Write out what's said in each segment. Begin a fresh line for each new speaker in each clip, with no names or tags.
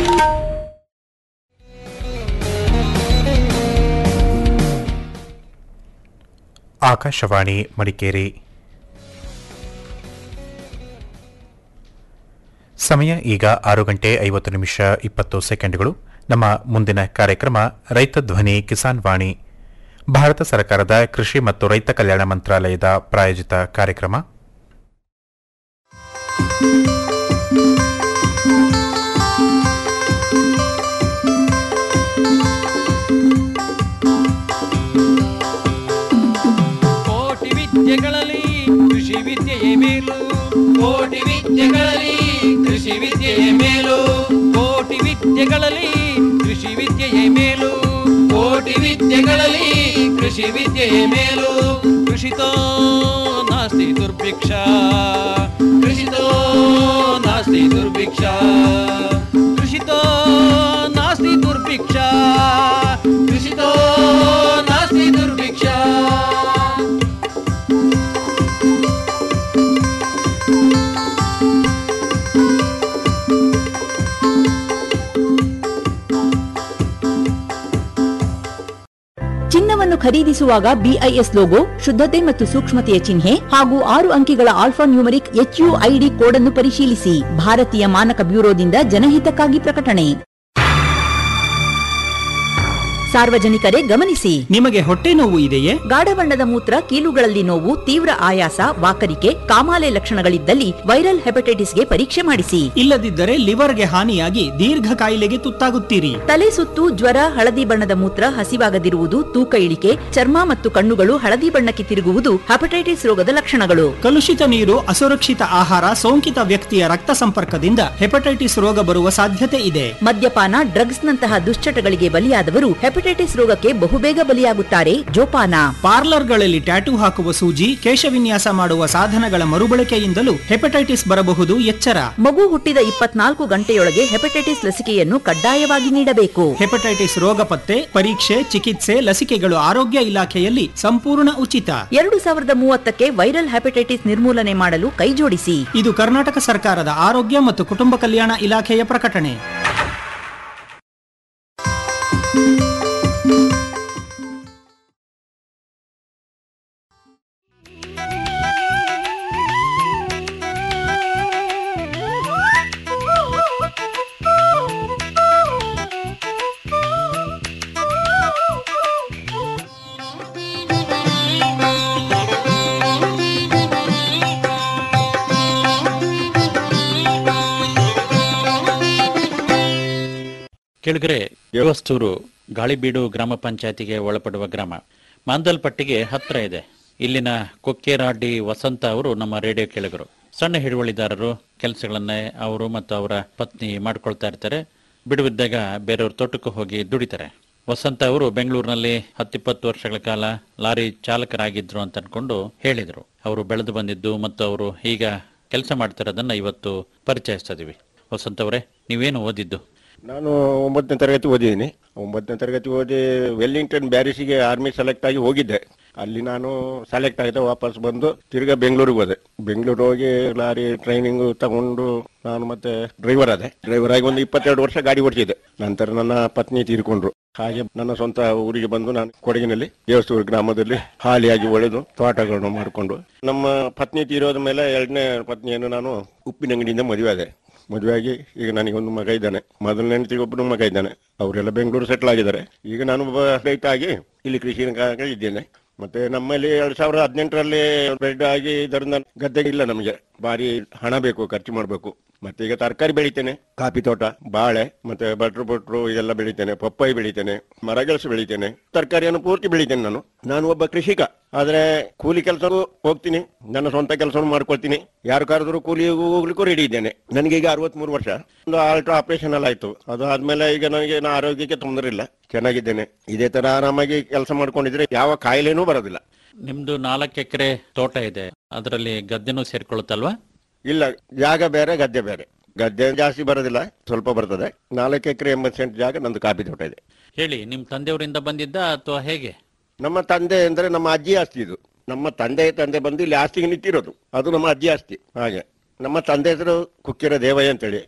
ಆಕಾಶವಾಣಿ ಮಡಿಕೇರಿ ಸಮಯ ಈಗ ಆರು ಗಂಟೆ ಐವತ್ತು ನಿಮಿಷ ಇಪ್ಪತ್ತು ಸೆಕೆಂಡ್ಗಳು ನಮ್ಮ ಮುಂದಿನ ಕಾರ್ಯಕ್ರಮ ರೈತ ಧ್ವನಿ ಕಿಸಾನ್ ವಾಣಿ ಭಾರತ ಸರ್ಕಾರದ ಕೃಷಿ ಮತ್ತು ರೈತ ಕಲ್ಯಾಣ ಮಂತ್ರಾಲಯದ ಪ್ರಾಯೋಜಿತ ಕಾರ್ಯಕ್ರಮ
ಕೋಟಿ ವಿದ್ಯೆಗಳಲ್ಲಿ ಕೃಷಿ ವಿದ್ಯೆಯೇ ಮೇಲು
ಕೋಟಿ ವಿದ್ಯೆಗಳಲ್ಲಿ ಕೃಷಿ ವಿದ್ಯೆಯ ಮೇಲು
ಕೋಟಿ ವಿದ್ಯೆಗಳಲ್ಲಿ ಕೃಷಿ ವಿದ್ಯೆಯೇ ಮೇಲು
ಕೋಟಿ ವಿದ್ಯೆಗಳಲ್ಲಿ ಕೃಷಿ ವಿದ್ಯೆಯ ಮೇಲು
ಕೃಷಿತೋ ನಾಸ್ತಿ ದುರ್ಭಿಕ್ಷ
ಕೃಷಿತೋ ನಾಸ್ತಿ ದುರ್ಭಿಕ್ಷ
ಕೃಷಿತೋ ನಾಸ್ತಿ ದುರ್ಭಿಕ್ಷ
ಕೃಷಿತೋ ನಾಸ್ತಿ ದುರ್ಭಿಕ್ಷ
ಚಿನ್ನವನ್ನು ಖರೀದಿಸುವಾಗ ಬಿಐಎಸ್ ಲೋಗೋ ಶುದ್ಧತೆ ಮತ್ತು ಸೂಕ್ಷ್ಮತೆಯ ಚಿಹ್ನೆ ಹಾಗೂ ಆರು ಅಂಕಿಗಳ ಆಲ್ಫಾ ನ್ಯೂಮರಿಕ್ ಎಚ್ಯುಐಡಿ ಕೋಡ್ ಅನ್ನು ಪರಿಶೀಲಿಸಿ ಭಾರತೀಯ ಮಾನಕ ಬ್ಯೂರೋದಿಂದ ಜನಹಿತಕ್ಕಾಗಿ ಪ್ರಕಟಣೆ ಸಾರ್ವಜನಿಕರೇ ಗಮನಿಸಿ
ನಿಮಗೆ ಹೊಟ್ಟೆ ನೋವು ಇದೆಯೇ
ಗಾಢ ಬಣ್ಣದ ಮೂತ್ರ ಕೀಲುಗಳಲ್ಲಿ ನೋವು ತೀವ್ರ ಆಯಾಸ ವಾಕರಿಕೆ ಕಾಮಾಲೆ ಲಕ್ಷಣಗಳಿದ್ದಲ್ಲಿ ವೈರಲ್ ಹೆಪಟೈಟಿಸ್ಗೆ ಪರೀಕ್ಷೆ ಮಾಡಿಸಿ
ಇಲ್ಲದಿದ್ದರೆ ಲಿವರ್ಗೆ ಹಾನಿಯಾಗಿ ದೀರ್ಘ ಕಾಯಿಲೆಗೆ ತುತ್ತಾಗುತ್ತೀರಿ
ತಲೆ ಸುತ್ತು ಜ್ವರ ಹಳದಿ ಬಣ್ಣದ ಮೂತ್ರ ಹಸಿವಾಗದಿರುವುದು ತೂಕ ಇಳಿಕೆ ಚರ್ಮ ಮತ್ತು ಕಣ್ಣುಗಳು ಹಳದಿ ಬಣ್ಣಕ್ಕೆ ತಿರುಗುವುದು ಹೆಪಟೈಟಿಸ್ ರೋಗದ ಲಕ್ಷಣಗಳು
ಕಲುಷಿತ ನೀರು ಅಸುರಕ್ಷಿತ ಆಹಾರ ಸೋಂಕಿತ ವ್ಯಕ್ತಿಯ ರಕ್ತ ಸಂಪರ್ಕದಿಂದ ಹೆಪಟೈಟಿಸ್ ರೋಗ ಬರುವ ಸಾಧ್ಯತೆ ಇದೆ
ಮದ್ಯಪಾನ ಡ್ರಗ್ಸ್ ನಂತಹ ದುಶ್ಚಟಗಳಿಗೆ ಬಲಿಯಾದವರು ಹೆಪಟೈಟಿಸ್ ರೋಗಕ್ಕೆ ಬಹುಬೇಗ ಬಲಿಯಾಗುತ್ತಾರೆ ಜೋಪಾನ
ಪಾರ್ಲರ್ಗಳಲ್ಲಿ ಟ್ಯಾಟೂ ಹಾಕುವ ಸೂಜಿ ಕೇಶವಿನ್ಯಾಸ ಮಾಡುವ ಸಾಧನಗಳ ಮರುಬಳಕೆಯಿಂದಲೂ ಹೆಪಟೈಟಿಸ್ ಬರಬಹುದು ಎಚ್ಚರ
ಮಗು ಹುಟ್ಟಿದ ಇಪ್ಪತ್ನಾಲ್ಕು ಗಂಟೆಯೊಳಗೆ ಹೆಪಟೈಟಿಸ್ ಲಸಿಕೆಯನ್ನು ಕಡ್ಡಾಯವಾಗಿ ನೀಡಬೇಕು
ಹೆಪಟೈಟಿಸ್ ರೋಗ ಪತ್ತೆ ಪರೀಕ್ಷೆ ಚಿಕಿತ್ಸೆ ಲಸಿಕೆಗಳು ಆರೋಗ್ಯ ಇಲಾಖೆಯಲ್ಲಿ ಸಂಪೂರ್ಣ ಉಚಿತ
ಎರಡು ಸಾವಿರದ ಮೂವತ್ತಕ್ಕೆ ವೈರಲ್ ಹೆಪಟೈಟಿಸ್ ನಿರ್ಮೂಲನೆ ಮಾಡಲು ಕೈಜೋಡಿಸಿ
ಇದು ಕರ್ನಾಟಕ ಸರ್ಕಾರದ ಆರೋಗ್ಯ ಮತ್ತು ಕುಟುಂಬ ಕಲ್ಯಾಣ ಇಲಾಖೆಯ ಪ್ರಕಟಣೆ
ಕೆಳಗರೆ ದೇವಸ್ತೂರು ಗಾಳಿಬೀಡು ಗ್ರಾಮ ಪಂಚಾಯತಿಗೆ ಒಳಪಡುವ ಗ್ರಾಮ ಮಾಂದಲ್ಪಟ್ಟಿಗೆ ಹತ್ರ ಇದೆ ಇಲ್ಲಿನ ಕೊಕ್ಕೇರಾಡಿ ವಸಂತ ಅವರು ನಮ್ಮ ರೇಡಿಯೋ ಕೇಳಿಗರು ಸಣ್ಣ ಹಿಡುವಳಿದಾರರು ಕೆಲಸಗಳನ್ನೇ ಅವರು ಮತ್ತು ಅವರ ಪತ್ನಿ ಮಾಡ್ಕೊಳ್ತಾ ಇರ್ತಾರೆ ಬಿಡುವಿದ್ದಾಗ ಬೇರೆಯವ್ರ ತೋಟಕ್ಕೆ ಹೋಗಿ ದುಡಿತಾರೆ ವಸಂತ ಅವರು ಬೆಂಗಳೂರಿನಲ್ಲಿ ಹತ್ತಿಪ್ಪತ್ತು ವರ್ಷಗಳ ಕಾಲ ಲಾರಿ ಚಾಲಕರಾಗಿದ್ರು ಅಂತ ಅನ್ಕೊಂಡು ಹೇಳಿದರು ಅವರು ಬೆಳೆದು ಬಂದಿದ್ದು ಮತ್ತು ಅವರು ಈಗ ಕೆಲಸ ಮಾಡ್ತಿರೋದನ್ನ ಇವತ್ತು ಪರಿಚಯಿಸ್ತಾ ಇದೀವಿ ವಸಂತ ಅವರೇ ನೀವೇನು ಓದಿದ್ದು
ನಾನು ಒಂಬತ್ತನೇ ತರಗತಿ ಓದಿದ್ದೀನಿ ಒಂಬತ್ತನೇ ತರಗತಿ ಓದಿ ವೆಲ್ಲಿಂಗ್ಟನ್ ಬ್ಯಾರಿಸಿಗೆ ಆರ್ಮಿ ಸೆಲೆಕ್ಟ್ ಆಗಿ ಹೋಗಿದ್ದೆ ಅಲ್ಲಿ ನಾನು ಸೆಲೆಕ್ಟ್ ಆಗಿದೆ ವಾಪಸ್ ಬಂದು ತಿರ್ಗಾ ಬೆಂಗಳೂರಿಗೆ ಹೋದೆ ಬೆಂಗಳೂರು ಹೋಗಿ ಲಾರಿ ಟ್ರೈನಿಂಗ್ ತಗೊಂಡು ನಾನು ಮತ್ತೆ ಡ್ರೈವರ್ ಆದೆ ಡ್ರೈವರ್ ಆಗಿ ಒಂದು ಇಪ್ಪತ್ತೆರಡು ವರ್ಷ ಗಾಡಿ ಓಡಿಸಿದೆ ನಂತರ ನನ್ನ ಪತ್ನಿ ತೀರ್ಕೊಂಡ್ರು ಹಾಗೆ ನನ್ನ ಸ್ವಂತ ಊರಿಗೆ ಬಂದು ನಾನು ಕೊಡಗಿನಲ್ಲಿ ದೇವಸ್ಥೂರು ಗ್ರಾಮದಲ್ಲಿ ಹಾಲಿಯಾಗಿ ಒಳೆದು ತೋಟಗಳನ್ನು ಮಾಡಿಕೊಂಡು ನಮ್ಮ ಪತ್ನಿ ತೀರೋದ ಮೇಲೆ ಎರಡನೇ ಪತ್ನಿಯನ್ನು ನಾನು ಉಪ್ಪಿನ ಅಂಗಡಿಯಿಂದ ಮದುವೆ ಆದೆ ಮದುವೆಯಾಗಿ ಈಗ ನನಗೆ ಒಂದು ಮಗ ಇದ್ದಾನೆ ಮೊದಲನೇ ಹೆಂಡತಿಗೆ ಒಬ್ಬನು ಮಗ ಇದ್ದಾನೆ ಅವರೆಲ್ಲ ಬೆಂಗಳೂರು ಸೆಟ್ಲ್ ಆಗಿದ್ದಾರೆ ಈಗ ನಾನು ಒಬ್ಬ ರೈತ ಆಗಿ ಇಲ್ಲಿ ಕೃಷಿ ಇದ್ದೇನೆ ಮತ್ತೆ ನಮ್ಮಲ್ಲಿ ಎರಡ್ ಸಾವಿರದ ಹದಿನೆಂಟರಲ್ಲಿ ಬೆಡ್ ಆಗಿ ಇದರಿಂದ ಗದ್ದೆ ಇಲ್ಲ ನಮಗೆ ಭಾರಿ ಹಣ ಬೇಕು ಖರ್ಚು ಮಾಡಬೇಕು ಮತ್ತೆ ಈಗ ತರಕಾರಿ ಬೆಳಿತೇನೆ ಕಾಫಿ ತೋಟ ಬಾಳೆ ಮತ್ತೆ ಬಟ್ರು ಬಟ್ರು ಇದೆಲ್ಲ ಬೆಳಿತೇನೆ ಪಪ್ಪಾಯಿ ಬೆಳಿತೇನೆ ಮರಗೆಲಸು ಬೆಳಿತೇನೆ ತರಕಾರಿಯನ್ನು ಪೂರ್ತಿ ಬೆಳಿತೇನೆ ನಾನು ನಾನು ಒಬ್ಬ ಕೃಷಿಕ ಆದ್ರೆ ಕೂಲಿ ಕೆಲಸ ಹೋಗ್ತೀನಿ ನನ್ನ ಸ್ವಂತ ಕೆಲಸ ಮಾಡ್ಕೊಳ್ತೀನಿ ಯಾರು ಕರೆದ್ರು ಕೂಲಿ ಹೋಗ್ಲಿಕ್ಕೂ ರೆಡಿ ಇದ್ದೇನೆ ನನಗೆ ಈಗ ಅರವತ್ಮೂರು ವರ್ಷ ಒಂದು ಆಲ್ಟ್ರಾ ಆಪರೇಷನ್ ಎಲ್ಲ ಆಯ್ತು ಅದು ಆದ್ಮೇಲೆ ಈಗ ನನಗೆ ನಾ ಆರೋಗ್ಯಕ್ಕೆ ತೊಂದರೆ ಇಲ್ಲ ಚೆನ್ನಾಗಿದ್ದೇನೆ ಇದೇ ತರ ಆರಾಮಾಗಿ ಕೆಲಸ ಮಾಡ್ಕೊಂಡಿದ್ರೆ ಯಾವ ಕಾಯಿಲೆನೂ ಬರೋದಿಲ್ಲ
ನಿಮ್ದು ನಾಲ್ಕು ಎಕರೆ ತೋಟ ಇದೆ ಅದರಲ್ಲಿ ಗದ್ದೆನೂ ಸೇರ್ಕೊಳ್ಳುತ್ತಲ್ವಾ
ಇಲ್ಲ ಜಾಗ ಬೇರೆ ಗದ್ದೆ ಬೇರೆ ಗದ್ದೆ ಜಾಸ್ತಿ ಬರೋದಿಲ್ಲ ಸ್ವಲ್ಪ ಬರ್ತದೆ ನಾಲ್ಕು ಎಕರೆ ಎಂಬತ್ತು ಸೆಂಟ್ ಜಾಗ ನಂದು ಕಾಫಿ ತೋಟ ಇದೆ
ಹೇಳಿ ನಿಮ್ ತಂದೆಯವರಿಂದ ಬಂದಿದ್ದ ಅಥವಾ ಹೇಗೆ
ನಮ್ಮ ತಂದೆ ಅಂದ್ರೆ ನಮ್ಮ ಅಜ್ಜಿ ಆಸ್ತಿ ಇದು ನಮ್ಮ ತಂದೆ ತಂದೆ ಬಂದು ಇಲ್ಲಿ ಆಸ್ತಿಗೆ ನಿಂತಿರೋದು ಅದು ನಮ್ಮ ಅಜ್ಜಿ ಆಸ್ತಿ ಹಾಗೆ ನಮ್ಮ ತಂದೆ ಹೆಸರು ಕುಕ್ಕಿರ ದೇವಯ್ಯ ಅಂತೇಳಿ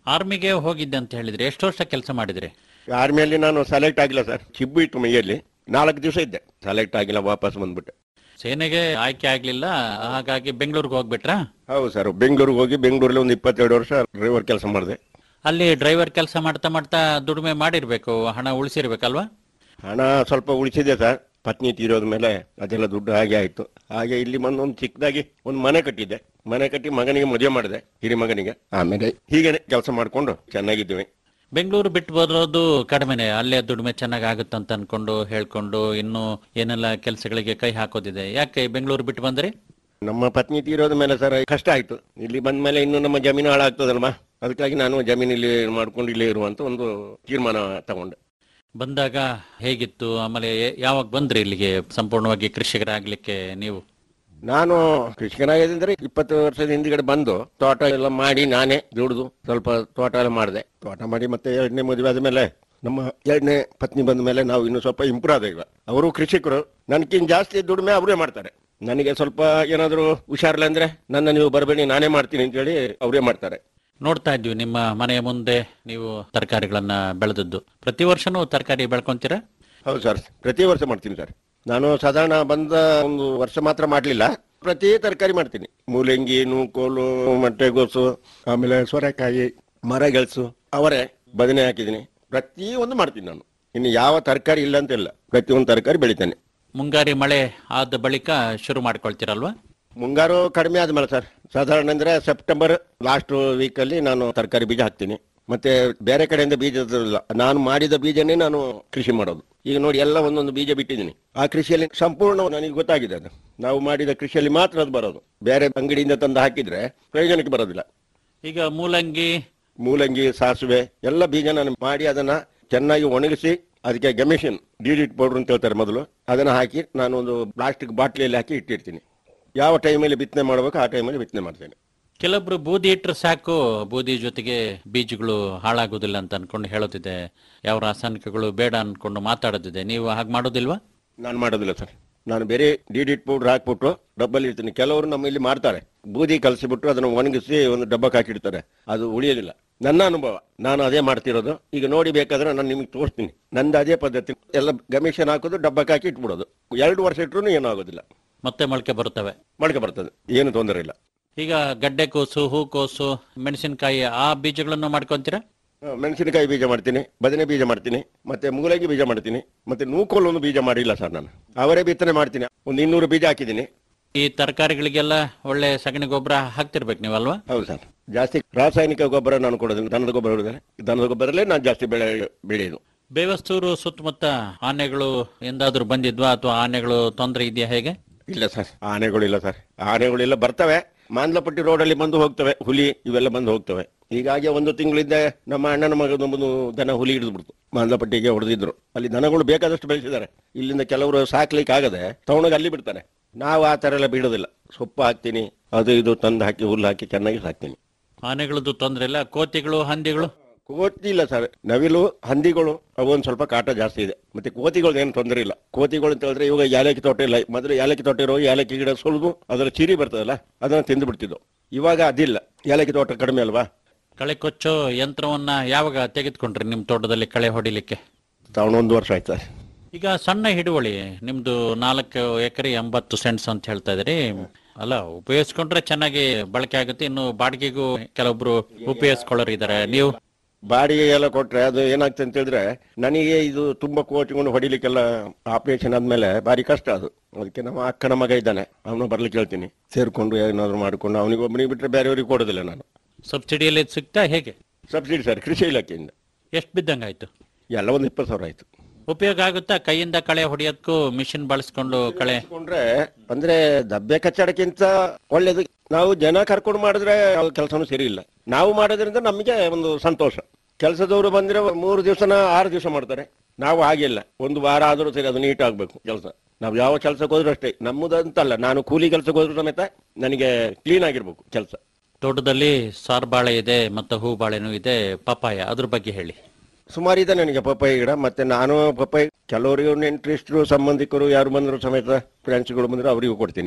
ಆರ್ಮಿಗೆ ಹೋಗಿದ್ದೆ ಅಂತ ಹೇಳಿದ್ರಿ ಎಷ್ಟು ವರ್ಷ ಕೆಲಸ ಮಾಡಿದ್ರಿ
ಆರ್ಮಿಯಲ್ಲಿ ನಾನು ಸೆಲೆಕ್ಟ್ ಆಗಿಲ್ಲ ಸರ್ ಚಿಬ್ಬು ಇತ್ತು ಮೈಯಲ್ಲಿ ನಾಲ್ಕು ದಿವಸ ಇದ್ದೆ ಸೆಲೆಕ್ಟ್ ಆಗಿಲ್ಲ ವಾಪಸ್ ಬಂದ್ಬಿಟ್ಟೆ
ಸೇನೆಗೆ ಆಯ್ಕೆ ಆಗ್ಲಿಲ್ಲ ಹಾಗಾಗಿ ಬೆಂಗಳೂರಿಗೆ ಹೋಗ್ಬಿಟ್ರಾ
ಹೌದು ಸರ್ ಬೆಂಗಳೂರಿಗೆ ಹೋಗಿ ಬೆಂಗಳೂರಲ್ಲಿ ಒಂದು ಇಪ್ಪತ್ತೆರಡು ವರ್ಷ ಡ್ರೈವರ್ ಕೆಲಸ ಮಾಡಿದೆ
ಅಲ್ಲಿ ಡ್ರೈವರ್ ಕೆಲಸ ಮಾಡ್ತಾ ಮಾಡ್ತಾ ದುಡಿಮೆ ಮಾಡಿರ್ಬೇಕು ಹಣ ಉಳಿಸಿರ್ಬೇಕಲ್ವಾ
ಹಣ ಸ್ವಲ್ಪ ಉಳಿಸಿದೆ ಸರ್ ಪತ್ನಿ ತೀರೋದ ಮೇಲೆ ಅದೆಲ್ಲ ದುಡ್ಡು ಹಾಗೆ ಆಯ್ತು ಹಾಗೆ ಇಲ್ಲಿ ಬಂದು ಒಂದು ಚಿಕ್ಕದಾಗಿ ಒಂದು ಮನೆ ಕಟ್ಟಿದ್ದೆ ಮನೆ ಕಟ್ಟಿ ಮಗನಿಗೆ ಮದುವೆ ಮಾಡಿದೆ ಹಿರಿ ಮಗನಿಗೆ ಆಮೇಲೆ ಹೀಗೆ ಕೆಲಸ ಮಾಡ್ಕೊಂಡು ಚೆನ್ನಾಗಿದ್ದೀವಿ
ಬೆಂಗಳೂರು ಬಿಟ್ಟು ಬರೋದು ಕಡಿಮೆನೆ ಅಲ್ಲೇ ದುಡಿಮೆ ಚೆನ್ನಾಗಿ ಆಗುತ್ತಂತ ಅನ್ಕೊಂಡು ಹೇಳ್ಕೊಂಡು ಇನ್ನು ಏನೆಲ್ಲ ಕೆಲಸಗಳಿಗೆ ಕೈ ಹಾಕೋದಿದೆ ಯಾಕೆ ಬೆಂಗಳೂರು ಬಿಟ್ಟು ಬಂದ್ರಿ
ನಮ್ಮ ಪತ್ನಿ ತೀರೋದ ಮೇಲೆ ಸರ್ ಕಷ್ಟ ಆಯ್ತು ಇಲ್ಲಿ ಬಂದ ಮೇಲೆ ಇನ್ನು ನಮ್ಮ ಜಮೀನು ಹಾಳಾಗ್ತದಲ್ವಾ ಅದಕ್ಕಾಗಿ ನಾನು ಜಮೀನಲ್ಲಿ ಮಾಡ್ಕೊಂಡು ಇಲ್ಲೇ ಇರುವಂತ ಒಂದು ತೀರ್ಮಾನ ತಗೊಂಡೆ
ಬಂದಾಗ ಹೇಗಿತ್ತು ಆಮೇಲೆ ಯಾವಾಗ ಬಂದ್ರಿ ಇಲ್ಲಿಗೆ ಸಂಪೂರ್ಣವಾಗಿ ಕೃಷಿಕರಾಗ್ಲಿಕ್ಕೆ ನೀವು
ನಾನು ಕೃಷಿಕನಾಗಿದ್ದರೆ ಇಪ್ಪತ್ತು ವರ್ಷದ ಹಿಂದ್ಗಡೆ ಬಂದು ತೋಟ ಎಲ್ಲ ಮಾಡಿ ನಾನೇ ದುಡಿದು ಸ್ವಲ್ಪ ತೋಟ ಎಲ್ಲ ಮಾಡಿದೆ ತೋಟ ಮಾಡಿ ಮತ್ತೆ ಎರಡನೇ ಮದುವೆ ಆದ್ಮೇಲೆ ನಮ್ಮ ಎರಡನೇ ಪತ್ನಿ ಬಂದ ಮೇಲೆ ನಾವು ಇನ್ನು ಸ್ವಲ್ಪ ಇಂಪ್ರೂವ್ ಆದ ಈಗ ಅವರು ಕೃಷಿಕರು ನನ್ಕಿಂತ ಜಾಸ್ತಿ ದುಡಿಮೆ ಅವರೇ ಮಾಡ್ತಾರೆ ನನಗೆ ಸ್ವಲ್ಪ ಏನಾದರೂ ಹುಷಾರಿಲ್ಲ ಅಂದ್ರೆ ನನ್ನ ನೀವು ಬರಬೇಡಿ ನಾನೇ ಮಾಡ್ತೀನಿ ಅಂತ ಹೇಳಿ ಅವರೇ ಮಾಡ್ತಾರೆ
ನೋಡ್ತಾ ಇದ್ವಿ ನಿಮ್ಮ ಮನೆಯ ಮುಂದೆ ನೀವು ತರಕಾರಿಗಳನ್ನ ಬೆಳೆದದ್ದು ಪ್ರತಿ ವರ್ಷನೂ ತರಕಾರಿ ಬೆಳ್ಕೊಂತೀರಾ
ಹೌದು ಸರ್ ಪ್ರತಿ ವರ್ಷ ಮಾಡ್ತೀನಿ ಸರ್ ನಾನು ಸಾಧಾರಣ ಬಂದ ಒಂದು ವರ್ಷ ಮಾತ್ರ ಮಾಡಲಿಲ್ಲ ಪ್ರತಿ ತರಕಾರಿ ಮಾಡ್ತೀನಿ ಮೂಲಂಗಿ ನೂಕೋಲು ಮೊಟ್ಟೆಗೋಸು ಆಮೇಲೆ ಸೋರೆಕಾಯಿ ಮರಗೆಳಸು ಅವರೆ ಬದನೆ ಹಾಕಿದ್ದೀನಿ ಪ್ರತಿಯೊಂದು ಮಾಡ್ತೀನಿ ನಾನು ಇನ್ನು ಯಾವ ತರಕಾರಿ ಇಲ್ಲ ಅಂತ ಇಲ್ಲ ಪ್ರತಿಯೊಂದು ತರಕಾರಿ ಬೆಳಿತೇನೆ
ಮುಂಗಾರಿ ಮಳೆ ಆದ ಬಳಿಕ ಶುರು ಮಾಡ್ಕೊಳ್ತೀರಲ್ವಾ
ಮುಂಗಾರು ಕಡಿಮೆ ಆದ್ಮೇಲೆ ಸರ್ ಸಾಧಾರಣ ಅಂದ್ರೆ ಸೆಪ್ಟೆಂಬರ್ ಲಾಸ್ಟ್ ವೀಕಲ್ಲಿ ನಾನು ತರಕಾರಿ ಬೀಜ ಹಾಕ್ತೀನಿ ಮತ್ತೆ ಬೇರೆ ಕಡೆಯಿಂದ ಬೀಜ ತರೋದಿಲ್ಲ ನಾನು ಮಾಡಿದ ಬೀಜನೇ ನಾನು ಕೃಷಿ ಮಾಡೋದು ಈಗ ನೋಡಿ ಎಲ್ಲ ಒಂದೊಂದು ಬೀಜ ಬಿಟ್ಟಿದ್ದೀನಿ ಆ ಕೃಷಿಯಲ್ಲಿ ಸಂಪೂರ್ಣ ನನಗೆ ಗೊತ್ತಾಗಿದೆ ಅದು ನಾವು ಮಾಡಿದ ಕೃಷಿಯಲ್ಲಿ ಮಾತ್ರ ಅದು ಬರೋದು ಬೇರೆ ಅಂಗಡಿಯಿಂದ ತಂದು ಹಾಕಿದ್ರೆ ಪ್ರಯೋಜನಕ್ಕೆ ಬರೋದಿಲ್ಲ
ಈಗ ಮೂಲಂಗಿ
ಮೂಲಂಗಿ ಸಾಸಿವೆ ಎಲ್ಲ ಬೀಜ ನಾನು ಮಾಡಿ ಅದನ್ನ ಚೆನ್ನಾಗಿ ಒಣಗಿಸಿ ಅದಕ್ಕೆ ಗೆಮಿಷನ್ ಡಿಡಿಟ್ ಪೌಡರ್ ಅಂತ ಹೇಳ್ತಾರೆ ಮೊದಲು ಅದನ್ನ ಹಾಕಿ ನಾನು ಒಂದು ಪ್ಲಾಸ್ಟಿಕ್ ಬಾಟ್ಲಿಯಲ್ಲಿ ಹಾಕಿ ಇಟ್ಟಿರ್ತೀನಿ ಯಾವ ಟೈಮಲ್ಲಿ ಬಿತ್ತನೆ ಮಾಡಬೇಕು ಆ ಟೈಮಲ್ಲಿ ಬಿತ್ತನೆ ಮಾಡ್ತೇನೆ
ಕೆಲವೊಬ್ರು ಬೂದಿ ಇಟ್ರೆ ಸಾಕು ಬೂದಿ ಜೊತೆಗೆ ಬೀಜಗಳು ಹಾಳಾಗೋದಿಲ್ಲ ಅಂತ ಅನ್ಕೊಂಡು ಹೇಳೋದಿದೆ ಯಾವ ರಾಸಾಯನಿಕಗಳು ಬೇಡ ಅನ್ಕೊಂಡು ಮಾತಾಡೋದಿದೆ ನೀವು ಹಾಗೆ ಮಾಡೋದಿಲ್ವಾ
ನಾನು ಮಾಡೋದಿಲ್ಲ ಸರ್ ನಾನು ಬೇರೆ ಡಿಡಿಟ್ ಪೌಡರ್ ಹಾಕ್ಬಿಟ್ಟು ಡಬ್ಬಲ್ಲಿ ಇರ್ತೀನಿ ಕೆಲವರು ನಮ್ಮ ಇಲ್ಲಿ ಮಾಡ್ತಾರೆ ಬೂದಿ ಕಲಸಿಬಿಟ್ಟು ಅದನ್ನು ಒಣಗಿಸಿ ಒಂದು ಡಬ್ಬಕ್ಕೆ ಹಾಕಿಡ್ತಾರೆ ಅದು ಉಳಿಯೋದಿಲ್ಲ ನನ್ನ ಅನುಭವ ನಾನು ಅದೇ ಮಾಡ್ತಿರೋದು ಈಗ ನೋಡಿ ಬೇಕಾದ್ರೆ ನಾನು ನಿಮಗೆ ತೋರಿಸ್ತೀನಿ ನಂದು ಅದೇ ಪದ್ಧತಿ ಎಲ್ಲ ಗಮಿಷನ್ ಹಾಕೋದು ಡಬ್ಬಕ್ಕೆ ಹಾಕಿ ಇಟ್ಬಿಡೋದು ಎರಡು ವರ್ಷ ಇಟ್ರು ಏನೂ ಆಗೋದಿಲ್ಲ
ಮತ್ತೆ ಮೊಳಕೆ ಬರುತ್ತವೆ
ಮೊಳಕೆ ಬರ್ತದೆ ಏನು ತೊಂದರೆ ಇಲ್ಲ
ಈಗ ಗಡ್ಡೆ ಕೋಸು ಹೂಕೋಸು ಮೆಣಸಿನಕಾಯಿ ಆ ಬೀಜಗಳನ್ನು ಮಾಡ್ಕೊಂತೀರಾ
ಆ, ಮೆಣಸಿನಕಾಯಿ ಬೀಜ ಮಾಡ್ತೀನಿ ಬದನೆ ಬೀಜ ಮಾಡ್ತೀನಿ ಮತ್ತೆ ಮೂಲಂಗಿ ಬೀಜ ಮಾಡ್ತೀನಿ ಮತ್ತೆ ನೂಕೋಲ್ ಒಂದು ಬೀಜ ಮಾಡಿಲ್ಲ ಸರ್ ನಾನು ಅವರೇ ಬಿತ್ತನೆ ಮಾಡ್ತೀನಿ ಒಂದು ಇನ್ನೂರು ಬೀಜ ಹಾಕಿದ್ದೀನಿ
ಈ ತರಕಾರಿಗಳಿಗೆಲ್ಲ ಒಳ್ಳೆ ಸಗಣಿ ಗೊಬ್ಬರ ಹಾಕ್ತಿರ್ಬೇಕು ನೀವಲ್ವಾ
ಹೌದು ಸರ್ ಜಾಸ್ತಿ ರಾಸಾಯನಿಕ ಗೊಬ್ಬರ ನಾನು ಕೊಡೋದಿಲ್ಲ ದನದ ಗೊಬ್ಬರ ಹೊಡೆದರೆ ದನದ ಗೊಬ್ಬರಲ್ಲೇ ನಾನು ಜಾಸ್ತಿ ಬೆಳೆ ಬೆಳೆಯೋದು
ಬೇವಸ್ತೂರು ಸುತ್ತಮುತ್ತ ಆನೆಗಳು ಎಂದಾದ್ರೂ ಬಂದಿದ್ವಾ ಅಥವಾ ಆನೆಗಳು ತೊಂದರೆ ಇದೆಯಾ ಹೇಗೆ
ಇಲ್ಲ ಸರ್ ಆನೆಗಳಿಲ್ಲ ಸರ್ ಆನೆಗಳಿಲ್ಲ ಬರ್ತವೆ ಮಾಂದ್ಲಪಟ್ಟಿ ರೋಡಲ್ಲಿ ಬಂದು ಹೋಗ್ತವೆ ಹುಲಿ ಇವೆಲ್ಲ ಬಂದು ಹೋಗ್ತವೆ ಹೀಗಾಗಿ ಒಂದು ತಿಂಗಳಿಂದ ನಮ್ಮ ಅಣ್ಣನ ಮಗನ ಒಂದು ದನ ಹುಲಿ ಹಿಡಿದ್ಬಿಡ್ತು ಮಾಂದ್ಲಪಟ್ಟಿಗೆ ಹೊಡೆದಿದ್ರು ಅಲ್ಲಿ ದನಗಳು ಬೇಕಾದಷ್ಟು ಬೆಳೆಸಿದ್ದಾರೆ ಇಲ್ಲಿಂದ ಕೆಲವರು ಸಾಕ್ಲಿಕ್ಕೆ ಆಗದೆ ತಗೊಂಡೋಗಿ ಅಲ್ಲಿ ಬಿಡ್ತಾರೆ ನಾವು ಆ ತರ ಎಲ್ಲ ಬಿಡೋದಿಲ್ಲ ಸೊಪ್ಪು ಹಾಕ್ತೀನಿ ಅದು ಇದು ತಂದು ಹಾಕಿ ಹುಲ್ಲು ಹಾಕಿ ಚೆನ್ನಾಗಿ ಸಾಕ್ತೀನಿ
ಆನೆಗಳದ್ದು ತೊಂದರೆ ಇಲ್ಲ ಕೋತಿಗಳು ಹಂದಿಗಳು
ಕೋತಿ ಇಲ್ಲ ಸರ್ ನವಿಲು ಹಂದಿಗಳು ಅವು ಒಂದು ಸ್ವಲ್ಪ ಕಾಟ ಜಾಸ್ತಿ ಇದೆ ಮತ್ತೆ ಕೋತಿಗಳು ಏನು ತೊಂದರೆ ಇಲ್ಲ ಕೋತಿಗಳು ಅಂತ ಹೇಳಿದ್ರೆ ಇವಾಗ ಯಾಲಕ್ಕಿ ತೋಟ ಇಲ್ಲ ಮೊದಲು ಯಾಲಕ್ಕಿ ತೋಟ ಇರೋ ಯಾಲಕ್ಕಿ ಗಿಡ ಸುಳಿದು ಅದರ ಚಿರಿ ಬರ್ತದಲ್ಲ ಅದನ್ನ ತಿಂದು ಬಿಡ್ತಿದ್ವು ಇವಾಗ ಅದಿಲ್ಲ ಯಾಲಕ್ಕಿ ತೋಟ ಕಡಿಮೆ ಅಲ್ವಾ
ಕಳೆ ಕೊಚ್ಚೋ ಯಂತ್ರವನ್ನ ಯಾವಾಗ ತೆಗೆದುಕೊಂಡ್ರಿ ನಿಮ್ ತೋಟದಲ್ಲಿ ಕಳೆ ಹೊಡಿಲಿಕ್ಕೆ
ತಗೊಂಡು ಒಂದು ವರ್ಷ ಆಯ್ತು ಸರ್
ಈಗ ಸಣ್ಣ ಹಿಡುವಳಿ ನಿಮ್ದು ನಾಲ್ಕು ಎಕರೆ ಎಂಬತ್ತು ಸೆಂಟ್ಸ್ ಅಂತ ಹೇಳ್ತಾ ಇದ್ರಿ ಅಲ್ಲ ಉಪಯೋಗಿಸ್ಕೊಂಡ್ರೆ ಚೆನ್ನಾಗಿ ಬಳಕೆ ಆಗುತ್ತೆ ಇನ್ನು ಬಾಡಿಗೆಗೂ ಕೆಲವೊಬ್ರು ಉಪಯೋಗಿಸ್ಕೊಳ್ಳೋರು ಇದಾರೆ ನೀವು
ಬಾಡಿಗೆ ಎಲ್ಲ ಕೊಟ್ರೆ ಅದು ಏನಾಗ್ತದೆ ಅಂತ ಹೇಳಿದ್ರೆ ನನಗೆ ಇದು ತುಂಬಾ ಕೋಚಿಕೊಂಡು ಹೊಡಿಲಿಕ್ಕೆಲ್ಲ ಆಪರೇಷನ್ ಆದ್ಮೇಲೆ ಭಾರಿ ಕಷ್ಟ ಅದು ಅದಕ್ಕೆ ನಮ್ಮ ಅಕ್ಕನ ಮಗ ಇದ್ದಾನೆ ಅವನು ಬರ್ಲಿಕ್ಕೆ ಹೇಳ್ತೀನಿ ಸೇರ್ಕೊಂಡು ಏನಾದ್ರು ಮಾಡ್ಕೊಂಡು ಅವನಿಗೆ ಒಬ್ಬನಿಗೆ ಬಿಟ್ರೆ ಬೇರೆಯವ್ರಿಗೆ ಕೊಡೋದಿಲ್ಲ ನಾನು
ಸಬ್ಸಿಡಿಯಲ್ಲಿ ಸಿಗ್ತಾ ಹೇಗೆ
ಸಬ್ಸಿಡಿ ಸರ್ ಕೃಷಿ ಇಲಾಖೆಯಿಂದ
ಎಷ್ಟು ಬಿದ್ದಂಗಾಯ್ತು
ಎಲ್ಲ ಒಂದು ಇಪ್ಪತ್ತು ಸಾವಿರ ಆಯ್ತು
ಉಪಯೋಗ ಆಗುತ್ತಾ ಕೈಯಿಂದ ಕಳೆ ಹೊಡೆಯೋದಕ್ಕೂ ಮಿಷಿನ್ ಬಳಸ್ಕೊಂಡು ಕಳೆ
ಕೊಂಡ್ರೆ ಅಂದ್ರೆ ದಬ್ಬೆ ಕಚ್ಚಡಕ್ಕಿಂತ ಒಳ್ಳೇದು ನಾವು ಜನ ಕರ್ಕೊಂಡು ಮಾಡಿದ್ರೆ ಕೆಲಸನೂ ಸರಿ ಇಲ್ಲ ನಾವು ಮಾಡೋದ್ರಿಂದ ನಮಗೆ ಒಂದು ಸಂತೋಷ ಕೆಲಸದವರು ಬಂದ್ರೆ ಮೂರು ದಿವಸನ ಆರು ದಿವಸ ಮಾಡ್ತಾರೆ ನಾವು ಹಾಗಿಲ್ಲ ಒಂದು ವಾರ ಆದ್ರೂ ಸರಿ ಅದು ನೀಟ್ ಆಗ್ಬೇಕು ಕೆಲಸ ನಾವು ಯಾವ ಕೆಲಸಕ್ಕೆ ಹೋದ್ರೂ ಅಷ್ಟೇ ನಮ್ಮದಂತಲ್ಲ ನಾನು ಕೂಲಿ ಕೆಲಸಕ್ಕೆ ಹೋದ್ರೂ ಸಮೇತ ನನಗೆ ಕ್ಲೀನ್ ಆಗಿರ್ಬೇಕು ಕೆಲಸ
ತೋಟದಲ್ಲಿ ಸಾರ್ಬಾಳೆ ಇದೆ ಮತ್ತು ಹೂ ಬಾಳೆನೂ ಇದೆ ಪಪಾಯ ಅದ್ರ ಬಗ್ಗೆ ಹೇಳಿ
ಸುಮಾರು ಇದೆ ನನಗೆ ಪಪ್ಪಾಯಿ ಗಿಡ ಮತ್ತೆ ನಾನು ಪಪ್ಪಾಯಿ ಕೆಲವರಿಗೆ ನೆಂಟರಿಷ್ಟರು ಸಂಬಂಧಿಕರು ಯಾರು ಬಂದ್ರು ಸಮೇತ ಫ್ರೆಂಡ್ಸ್ಗಳು ಬಂದ್ರು ಅವರಿಗೂ ಕೊಡ್ತೀನಿ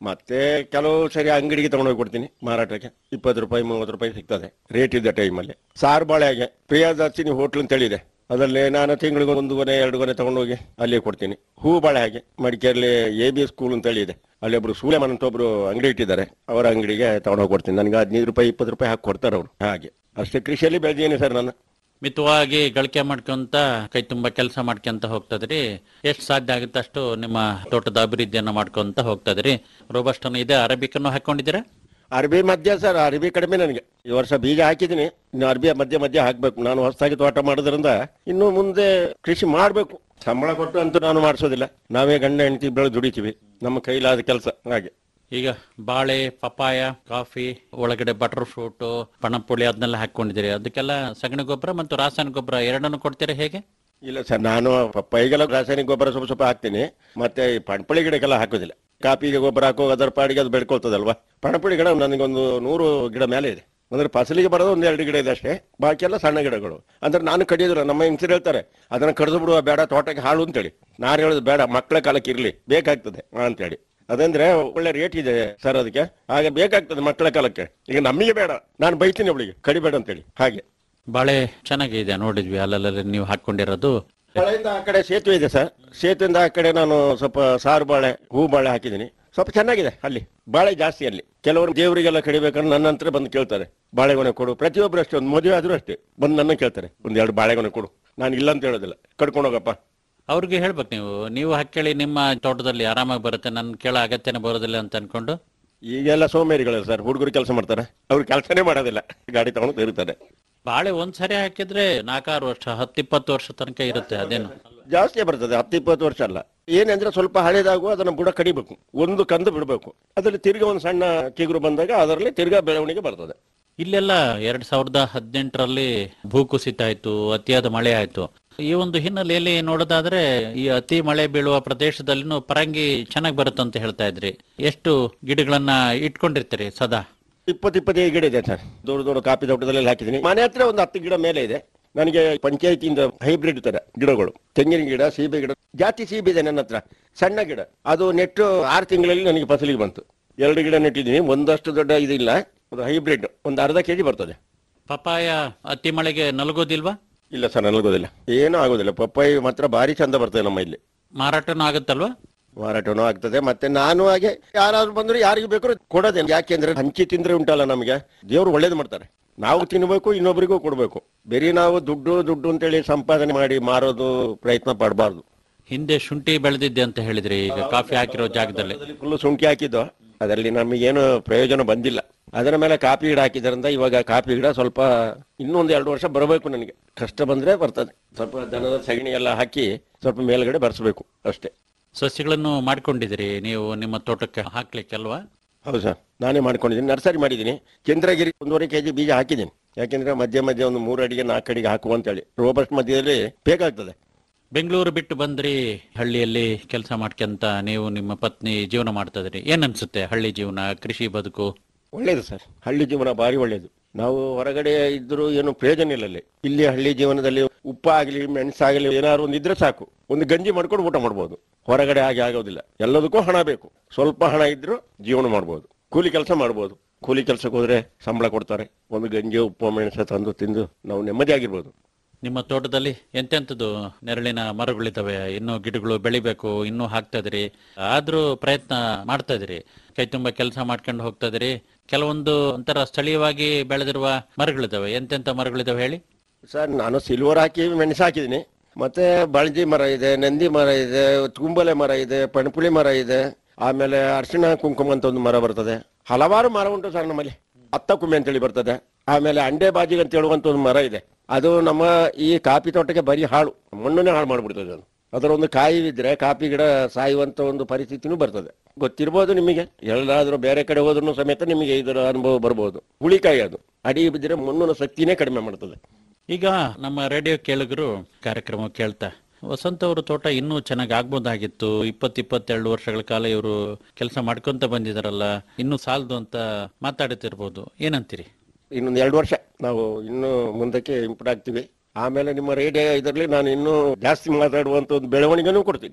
ಮತ್ತೆ ಕೆಲವು ಸರಿ ಅಂಗಡಿಗೆ ತಗೊಂಡೋಗಿ ಕೊಡ್ತೀನಿ ಮಾರಾಟಕ್ಕೆ ಇಪ್ಪತ್ತು ರೂಪಾಯಿ ಮೂವತ್ತು ರೂಪಾಯಿ ಸಿಗ್ತದೆ ರೇಟ್ ಇದ್ದ ಟೈಮಲ್ಲಿ ಸಾರು ಬಾಳೆಗೆ ಪ್ರಿಯದರ್ಶಿನಿ ಹೋಟ್ಲ್ ಅಂತ ಹೇಳಿದೆ ಅದರಲ್ಲಿ ನಾನು ತಿಂಗಳಿಗೆ ಒಂದು ಗೊನೆ ಎರಡು ಗೊನೆ ತಗೊಂಡೋಗಿ ಅಲ್ಲೇ ಕೊಡ್ತೀನಿ ಹೂ ಬಾಳೆ ಹಾಗೆ ಮಡಿಕೇರಿಲಿ ಎ ಬಿ ಸ್ಕೂಲ್ ಅಂತ ಹೇಳಿದೆ ಅಲ್ಲಿ ಒಬ್ರು ಸೂಲೆಮನ್ ಅಂತ ಒಬ್ರು ಅಂಗಡಿ ಇಟ್ಟಿದ್ದಾರೆ ಅವರ ಅಂಗಡಿಗೆ ತಗೊಂಡೋಗಿ ಕೊಡ್ತೀನಿ ನನಗೆ ಹದಿನೈದು ರೂಪಾಯಿ ಇಪ್ಪತ್ತು ರೂಪಾಯಿ ಹಾಕಿ ಕೊಡ್ತಾರೆ ಅವರು ಹಾಗೆ ಅಷ್ಟೇ ಕೃಷಿಯಲ್ಲಿ ಬೆಳೆದಿದ್ದೀನಿ ಸರ್ ನಾನು
ಮಿತವಾಗಿ ಗಳಿಕೆ ಮಾಡ್ಕೊಂತ ಕೈ ತುಂಬಾ ಕೆಲಸ ಮಾಡ್ಕೊಂತ ಹೋಗ್ತದ್ರಿ ಎಷ್ಟು ಸಾಧ್ಯ ಆಗುತ್ತೆ ಅಷ್ಟು ನಿಮ್ಮ ತೋಟದ ಅಭಿವೃದ್ಧಿಯನ್ನ ಮಾಡ್ಕೊಂತ ಹೋಗ್ತದ್ರಿ ರೋಬಸ್ಟನ್ನು ಇದೆ ಅರಬಿಕನ್ನು ಹಾಕೊಂಡಿದ್ದೀರಾ
ಅರಬಿ ಮಧ್ಯ ಸರ್ ಅರಬಿ ಕಡಿಮೆ ನನಗೆ ಈ ವರ್ಷ ಬೀಜ ಹಾಕಿದ್ದೀನಿ ಇನ್ನು ಅರಬಿ ಮಧ್ಯ ಮಧ್ಯ ಹಾಕ್ಬೇಕು ನಾನು ಹೊಸದಾಗಿ ತೋಟ ಮಾಡೋದ್ರಿಂದ ಇನ್ನು ಮುಂದೆ ಕೃಷಿ ಮಾಡಬೇಕು ಸಂಬಳ ಕೊಟ್ಟು ಅಂತೂ ನಾನು ಮಾಡಿಸೋದಿಲ್ಲ ನಾವೇ ಗಂಡ ಹೆಂಡತಿ ಬೆಳೆ ದುಡಿತೀವಿ ನಮ್ಮ ಕೈಲಾದ ಕೆಲಸ ಹಾಗೆ
ಈಗ ಬಾಳೆ ಪಪಾಯ ಕಾಫಿ ಒಳಗಡೆ ಬಟರ್ ಫ್ರೂಟ್ ಪಣಪುಳಿ ಅದನ್ನೆಲ್ಲ ಹಾಕೊಂಡಿದ್ದೀರಿ ಅದಕ್ಕೆಲ್ಲ ಸಗಣಿ ಗೊಬ್ಬರ ಮತ್ತು ರಾಸಾಯನಿಕ ಗೊಬ್ಬರ ಎರಡನ್ನು ಕೊಡ್ತೀರಾ ಹೇಗೆ
ಇಲ್ಲ ಸರ್ ನಾನು ಪಪ್ಪಾಯಿಗೆಲ್ಲ ರಾಸಾಯನಿಕ ಗೊಬ್ಬರ ಸ್ವಲ್ಪ ಸ್ವಲ್ಪ ಹಾಕ್ತೀನಿ ಮತ್ತೆ ಈ ಪಣಪುಳಿ ಗಿಡಕ್ಕೆಲ್ಲ ಹಾಕೋದಿಲ್ಲ ಕಾಪಿಗೆ ಗೊಬ್ಬರ ಹಾಕೋ ಅದರ ಪಾಡಿಗೆ ಅದು ಬೆಳ್ಕೊಳ್ತದಲ್ವಾ ಪಣಪುಳಿ ಗಿಡ ನನಗೊಂದು ನೂರು ಗಿಡ ಮೇಲೆ ಇದೆ ಅಂದ್ರೆ ಫಸಲಿಗೆ ಬರೋದು ಒಂದು ಎರಡು ಗಿಡ ಇದೆ ಅಷ್ಟೇ ಬಾಕಿ ಎಲ್ಲ ಸಣ್ಣ ಗಿಡಗಳು ಅಂದ್ರೆ ನಾನು ಕಡಿಯೋದಿಲ್ಲ ನಮ್ಮ ಹೆಂಗಸರು ಹೇಳ್ತಾರೆ ಅದನ್ನ ಕಡಿದು ಬಿಡುವ ಬೇಡ ತೋಟಕ್ಕೆ ಹಾಳು ಅಂತೇಳಿ ನಾನು ಹೇಳೋದು ಬೇಡ ಮಕ್ಕಳ ಕಾಲಕ್ಕೆ ಇರ್ಲಿ ಬೇಕಾಗ್ತದೆ ಅಂತೇಳಿ ಅದಂದ್ರೆ ಒಳ್ಳೆ ರೇಟ್ ಇದೆ ಸರ್ ಅದಕ್ಕೆ ಹಾಗೆ ಬೇಕಾಗ್ತದೆ ಮಕ್ಕಳ ಕಾಲಕ್ಕೆ ಈಗ ನಮಗೆ ಬೇಡ ನಾನು ಬೈತೀನಿ ಅವಳಿಗೆ ಕಡಿಬೇಡ ಅಂತೇಳಿ ಹಾಗೆ
ಬಾಳೆ ಚೆನ್ನಾಗಿದೆ ನೋಡಿದ್ವಿ ಅಲ್ಲಲ್ಲಿ ನೀವು ಹಾಕೊಂಡಿರೋದು
ಮಳೆಯಿಂದ ಆ ಕಡೆ ಸೇತುವೆ ಇದೆ ಸರ್ ಸೇತುವೆಯಿಂದ ಆ ಕಡೆ ನಾನು ಸ್ವಲ್ಪ ಸಾರು ಬಾಳೆ ಹೂ ಬಾಳೆ ಹಾಕಿದ್ದೀನಿ ಸ್ವಲ್ಪ ಚೆನ್ನಾಗಿದೆ ಅಲ್ಲಿ ಬಾಳೆ ಜಾಸ್ತಿ ಅಲ್ಲಿ ಕೆಲವರು ದೇವರಿಗೆಲ್ಲ ಕಡಿಬೇಕಂದ್ರೆ ನನ್ನ ಹತ್ರ ಬಂದು ಕೇಳ್ತಾರೆ ಬಾಳೆಗೊನೆ ಕೊಡು ಪ್ರತಿಯೊಬ್ಬರು ಅಷ್ಟೇ ಒಂದು ಮದುವೆ ಆದ್ರೂ ಅಷ್ಟೇ ಬಂದು ನನ್ನ ಕೇಳ್ತಾರೆ ಒಂದ್ ಎರಡು ಬಾಳೆಗೊನೆ ಕೊಡು ನಾನು ಇಲ್ಲ ಅಂತ ಹೇಳೋದಿಲ್ಲ ಕಡ್ಕೊಂಡು ಹೋಗಪ್ಪ
ಅವ್ರಿಗೆ ಹೇಳ್ಬೇಕು ನೀವು ನೀವು ಹಾಕೇಳಿ ನಿಮ್ಮ ತೋಟದಲ್ಲಿ ಆರಾಮಾಗಿ ಬರುತ್ತೆ ನನ್ನ ಕೇಳೋ ಅಗತ್ಯನೇ ಬರೋದಿಲ್ಲ ಅಂತ ಅನ್ಕೊಂಡು
ಈಗೆಲ್ಲ ಸೋಮೇರಿಗಳು ಸರ್ ಹುಡುಗರು ಕೆಲಸ ಮಾಡ್ತಾರೆ ಅವ್ರು ಕೆಲಸನೇ ಮಾಡೋದಿಲ್ಲ ಗಾಡಿ ತಗೊಂಡು ತಿರುಗ್ತಾರೆ
ಬಾಳೆ ಒಂದ್ಸರಿ ಹಾಕಿದ್ರೆ ನಾಲ್ಕಾರು ವರ್ಷ ಹತ್ತಿಪ್ಪತ್ತು ವರ್ಷ ತನಕ ಇರುತ್ತೆ ಅದೇನು
ಜಾಸ್ತಿ ಬರ್ತದೆ ಹತ್ತು ಇಪ್ಪತ್ತು ವರ್ಷ ಅಲ್ಲ ಏನಂದ್ರೆ ಸ್ವಲ್ಪ ಹಳೇದಾಗುವ ಅದನ್ನ ಬುಡ ಕಡಿಬೇಕು ಒಂದು ಕಂದು ಬಿಡಬೇಕು ಅದರಲ್ಲಿ ತಿರ್ಗಾ ಒಂದು ಸಣ್ಣ ಚಿಗುರು ಬಂದಾಗ ಅದರಲ್ಲಿ ತಿರ್ಗಾ ಬೆಳವಣಿಗೆ ಬರ್ತದೆ
ಇಲ್ಲೆಲ್ಲ ಎರಡ್ ಸಾವಿರದ ಹದಿನೆಂಟರಲ್ಲಿ ಭೂಕುಸಿತ ಆಯ್ತು ಅತಿಯಾದ ಮಳೆ ಆಯ್ತು ಈ ಒಂದು ಹಿನ್ನೆಲೆಯಲ್ಲಿ ನೋಡೋದಾದ್ರೆ ಈ ಅತಿ ಮಳೆ ಬೀಳುವ ಪ್ರದೇಶದಲ್ಲಿನೂ ಪರಂಗಿ ಚೆನ್ನಾಗಿ ಬರುತ್ತಂತ ಹೇಳ್ತಾ ಇದ್ರಿ ಎಷ್ಟು ಗಿಡಗಳನ್ನ ಇಟ್ಕೊಂಡಿರ್ತೀರಿ ಸದಾ
ಇಪ್ಪತ್ತು ಇಪ್ಪತ್ತೈದು ಗಿಡ ಇದೆ ಸರ್ ದೊಡ್ಡ ದೊಡ್ಡ ಕಾಪಿ ತೋಟದಲ್ಲಿ ಹಾಕಿದ್ದೀನಿ ಮನೆ ಹತ್ರ ಒಂದು ಹತ್ತು ಗಿಡ ಮೇಲೆ ಇದೆ ನನಗೆ ಪಂಚಾಯತಿಯಿಂದ ಹೈಬ್ರಿಡ್ ತರ ಗಿಡಗಳು ತೆಂಗಿನ ಗಿಡ ಸೀಬೆ ಗಿಡ ಜಾತಿ ಸೀಬೆ ಇದೆ ನನ್ನ ಹತ್ರ ಸಣ್ಣ ಗಿಡ ಅದು ನೆಟ್ಟು ಆರು ತಿಂಗಳಲ್ಲಿ ನನಗೆ ಫಸಲಿಗೆ ಬಂತು ಎರಡು ಗಿಡ ನೆಟ್ಟಿದ್ದೀನಿ ಒಂದಷ್ಟು ದೊಡ್ಡ ಇದಿಲ್ಲ ಒಂದು ಹೈಬ್ರಿಡ್ ಒಂದು ಅರ್ಧ ಕೆಜಿ ಬರ್ತದೆ
ಪಪಾಯ ಅತಿ ಮಳೆಗೆ ನಲಗೋದಿಲ್ವಾ
ಇಲ್ಲ ಸರ್ ನನಗೋದಿಲ್ಲ ಏನೂ ಆಗೋದಿಲ್ಲ ಪಪ್ಪಾಯಿ ಮಾತ್ರ ಭಾರಿ ಚಂದ ಬರ್ತದೆ ನಮ್ಮ ಇಲ್ಲಿ
ಮಾರಾಟನೂ ಆಗುತ್ತಲ್ವಾ
ಮಾರಾಟನೂ ಆಗ್ತದೆ ಮತ್ತೆ ನಾನು ಹಾಗೆ ಯಾರಾದ್ರೂ ಬಂದ್ರೆ ಯಾರಿಗೆ ಬೇಕಾದ್ರೂ ಕೊಡೋದೇ ಯಾಕೆಂದ್ರೆ ಹಂಚಿ ತಿಂದ್ರೆ ಉಂಟಲ್ಲ ನಮಗೆ ದೇವ್ರು ಒಳ್ಳೇದು ಮಾಡ್ತಾರೆ ನಾವು ತಿನ್ಬೇಕು ಇನ್ನೊಬ್ಬರಿಗೂ ಕೊಡ್ಬೇಕು ಬೇರೆ ನಾವು ದುಡ್ಡು ದುಡ್ಡು ಅಂತೇಳಿ ಸಂಪಾದನೆ ಮಾಡಿ ಮಾರೋದು ಪ್ರಯತ್ನ ಪಡಬಾರ್ದು
ಹಿಂದೆ ಶುಂಠಿ ಬೆಳೆದಿದ್ದೆ ಅಂತ ಹೇಳಿದ್ರಿ ಈಗ ಕಾಫಿ ಹಾಕಿರೋ ಜಾಗದಲ್ಲಿ
ಫುಲ್ ಶುಂಠಿ ಹಾಕಿದ್ದು ಅದರಲ್ಲಿ ನಮಗೇನು ಪ್ರಯೋಜನ ಬಂದಿಲ್ಲ ಅದರ ಮೇಲೆ ಕಾಫಿ ಗಿಡ ಹಾಕಿದ್ರಿಂದ ಇವಾಗ ಕಾಫಿ ಗಿಡ ಸ್ವಲ್ಪ ಇನ್ನೊಂದು ಎರಡು ವರ್ಷ ಬರಬೇಕು ನನಗೆ ಕಷ್ಟ ಬಂದ್ರೆ ಬರ್ತದೆ ಸ್ವಲ್ಪ ದನದ ಸಗಣಿ ಎಲ್ಲ ಹಾಕಿ ಸ್ವಲ್ಪ ಮೇಲ್ಗಡೆ ಬರ್ಸ್ಬೇಕು ಅಷ್ಟೇ
ಸಸ್ಯಗಳನ್ನು ಮಾಡ್ಕೊಂಡಿದ್ದೀರಿ ನೀವು ನಿಮ್ಮ ತೋಟಕ್ಕೆ ಹಾಕ್ಲಿಕ್ಕೆ ಅಲ್ವಾ
ಹೌದು ಸರ್ ನಾನೇ ಮಾಡ್ಕೊಂಡಿದ್ದೀನಿ ನರ್ಸರಿ ಮಾಡಿದ್ದೀನಿ ಚಂದ್ರಗಿರಿ ಒಂದೂವರೆ ಕೆಜಿ ಬೀಜ ಹಾಕಿದ್ದೀನಿ ಯಾಕೆಂದ್ರೆ ಮಧ್ಯ ಮಧ್ಯ ಒಂದು ಮೂರು ಅಡಿಗೆ ನಾಲ್ಕು ಅಡಿಗೆ ಹಾಕುವ ಅಂತೇಳಿ ರೋಬಸ್ಟ್ ಮಧ್ಯದಲ್ಲಿ ಬೇಕಾಗ್ತದೆ
ಬೆಂಗಳೂರು ಬಿಟ್ಟು ಬಂದ್ರಿ ಹಳ್ಳಿಯಲ್ಲಿ ಕೆಲಸ ಮಾಡ್ಕೊಂತ ನೀವು ನಿಮ್ಮ ಪತ್ನಿ ಜೀವನ ಮಾಡ್ತಾ ಇದ್ರಿ ಏನ್ ಅನ್ಸುತ್ತೆ ಹಳ್ಳಿ ಜೀವನ ಕೃಷಿ ಬದುಕು
ಒಳ್ಳೇದು ಸರ್ ಹಳ್ಳಿ ಜೀವನ ಭಾರಿ ಒಳ್ಳೇದು ನಾವು ಹೊರಗಡೆ ಇದ್ರೂ ಏನು ಪ್ರಯೋಜನ ಇಲ್ಲ ಅಲ್ಲಿ ಇಲ್ಲಿ ಹಳ್ಳಿ ಜೀವನದಲ್ಲಿ ಉಪ್ಪ ಆಗಲಿ ಮೆಣಸಾಗಲಿ ಏನಾದ್ರು ಒಂದು ಇದ್ರೆ ಸಾಕು ಒಂದು ಗಂಜಿ ಮಾಡ್ಕೊಂಡು ಊಟ ಮಾಡ್ಬೋದು ಹೊರಗಡೆ ಹಾಗೆ ಆಗೋದಿಲ್ಲ ಎಲ್ಲದಕ್ಕೂ ಹಣ ಬೇಕು ಸ್ವಲ್ಪ ಹಣ ಇದ್ರೂ ಜೀವನ ಮಾಡ್ಬೋದು ಕೂಲಿ ಕೆಲಸ ಮಾಡ್ಬೋದು ಕೂಲಿ ಕೆಲಸಕ್ಕೆ ಹೋದ್ರೆ ಸಂಬಳ ಕೊಡ್ತಾರೆ ಒಂದು ಗಂಜಿ ಉಪ್ಪು ಮೆಣಸ ತಂದು ತಿಂದು ನಾವು ನೆಮ್ಮದಿಯಾಗಿರ್ಬೋದು
ನಿಮ್ಮ ತೋಟದಲ್ಲಿ ಎಂತೆಂಥದ್ದು ನೆರಳಿನ ಮರಗಳಿದ್ದಾವೆ ಇನ್ನೂ ಗಿಡಗಳು ಬೆಳಿಬೇಕು ಇನ್ನೂ ಹಾಕ್ತಾ ಇದ್ರಿ ಆದ್ರೂ ಪ್ರಯತ್ನ ಮಾಡ್ತಾ ಇದ್ರಿ ಕೈ ತುಂಬಾ ಕೆಲಸ ಮಾಡ್ಕೊಂಡು ಹೋಗ್ತಾ ಇದ್ರಿ ಕೆಲವೊಂದು ಒಂಥರ ಸ್ಥಳೀಯವಾಗಿ ಬೆಳೆದಿರುವ ಮರಗಳಿದಾವೆ ಎಂತೆಂಥ ಮರಗಳಿದಾವೆ ಹೇಳಿ
ಸರ್ ನಾನು ಸಿಲ್ವರ್ ಹಾಕಿ ಮೆಣಸು ಹಾಕಿದ್ದೀನಿ ಮತ್ತೆ ಬಳಜಿ ಮರ ಇದೆ ನಂದಿ ಮರ ಇದೆ ತುಂಬಲೆ ಮರ ಇದೆ ಪಣಪುಳಿ ಮರ ಇದೆ ಆಮೇಲೆ ಅರಿಶಿಣ ಕುಂಕುಮ ಅಂತ ಒಂದು ಮರ ಬರ್ತದೆ ಹಲವಾರು ಮರ ಉಂಟು ಸರ್ ನಮ್ಮಲ್ಲಿ ಅತ್ತ ಕುಮ್ಮೆ ಅಂತೇಳಿ ಬರ್ತದೆ ಆಮೇಲೆ ಅಂಡೆ ಬಾಜಿಗೆ ಅಂತ ಹೇಳುವಂತ ಒಂದು ಮರ ಇದೆ ಅದು ನಮ್ಮ ಈ ಕಾಫಿ ತೋಟಕ್ಕೆ ಬರೀ ಹಾಳು ಮಣ್ಣನ್ನೇ ಹಾಳು ಮಾಡ್ಬಿಡ್ತದೆ ಅದು ಅದರ ಒಂದು ಕಾಯಿ ಇದ್ರೆ ಕಾಫಿ ಗಿಡ ಸಾಯುವಂತ ಒಂದು ಪರಿಸ್ಥಿತಿನೂ ಬರ್ತದೆ ಗೊತ್ತಿರ್ಬೋದು ನಿಮಗೆ ಎಲ್ಲಾದ್ರೂ ಬೇರೆ ಕಡೆ ಹೋದ್ರೂ ಸಮೇತ ನಿಮಗೆ ಇದರ ಅನುಭವ ಬರ್ಬೋದು ಹುಳಿಕಾಯಿ ಅದು ಅಡಿ ಬಿದ್ದರೆ ಮಣ್ಣಿನ ಶಕ್ತಿನೇ ಕಡಿಮೆ ಮಾಡ್ತದೆ
ಈಗ ನಮ್ಮ ರೇಡಿಯೋ ಕೇಳುಗರು ಕಾರ್ಯಕ್ರಮ ಕೇಳ್ತಾ ವಸಂತ ಅವರ ತೋಟ ಇನ್ನೂ ಚೆನ್ನಾಗಿ ಆಗ್ಬೋದಾಗಿತ್ತು ಇಪ್ಪತ್ ಇಪ್ಪತ್ತೆರಡು ವರ್ಷಗಳ ಕಾಲ ಇವರು ಕೆಲಸ ಮಾಡ್ಕೊಂತ ಬಂದಿದಾರಲ್ಲ ಇನ್ನೂ ಸಾಲದು ಅಂತ ಮಾತಾಡುತ್ತಿರ್ಬೋದು ಏನಂತೀರಿ
ಇನ್ನೊಂದು ಎರಡು ವರ್ಷ ನಾವು ಇನ್ನೂ ಮುಂದಕ್ಕೆ ಇಂಪ್ರೂವ್ ಆಗ್ತೀವಿ ಆಮೇಲೆ ನಿಮ್ಮ ರೇಡಿಯೋ ಇದರಲ್ಲಿ ನಾನು ಇನ್ನೂ ಜಾಸ್ತಿ ಮಾತಾಡುವಂತ ಒಂದು ಬೆಳವಣಿಗೆನೂ ಕೊಡ್ತೀನಿ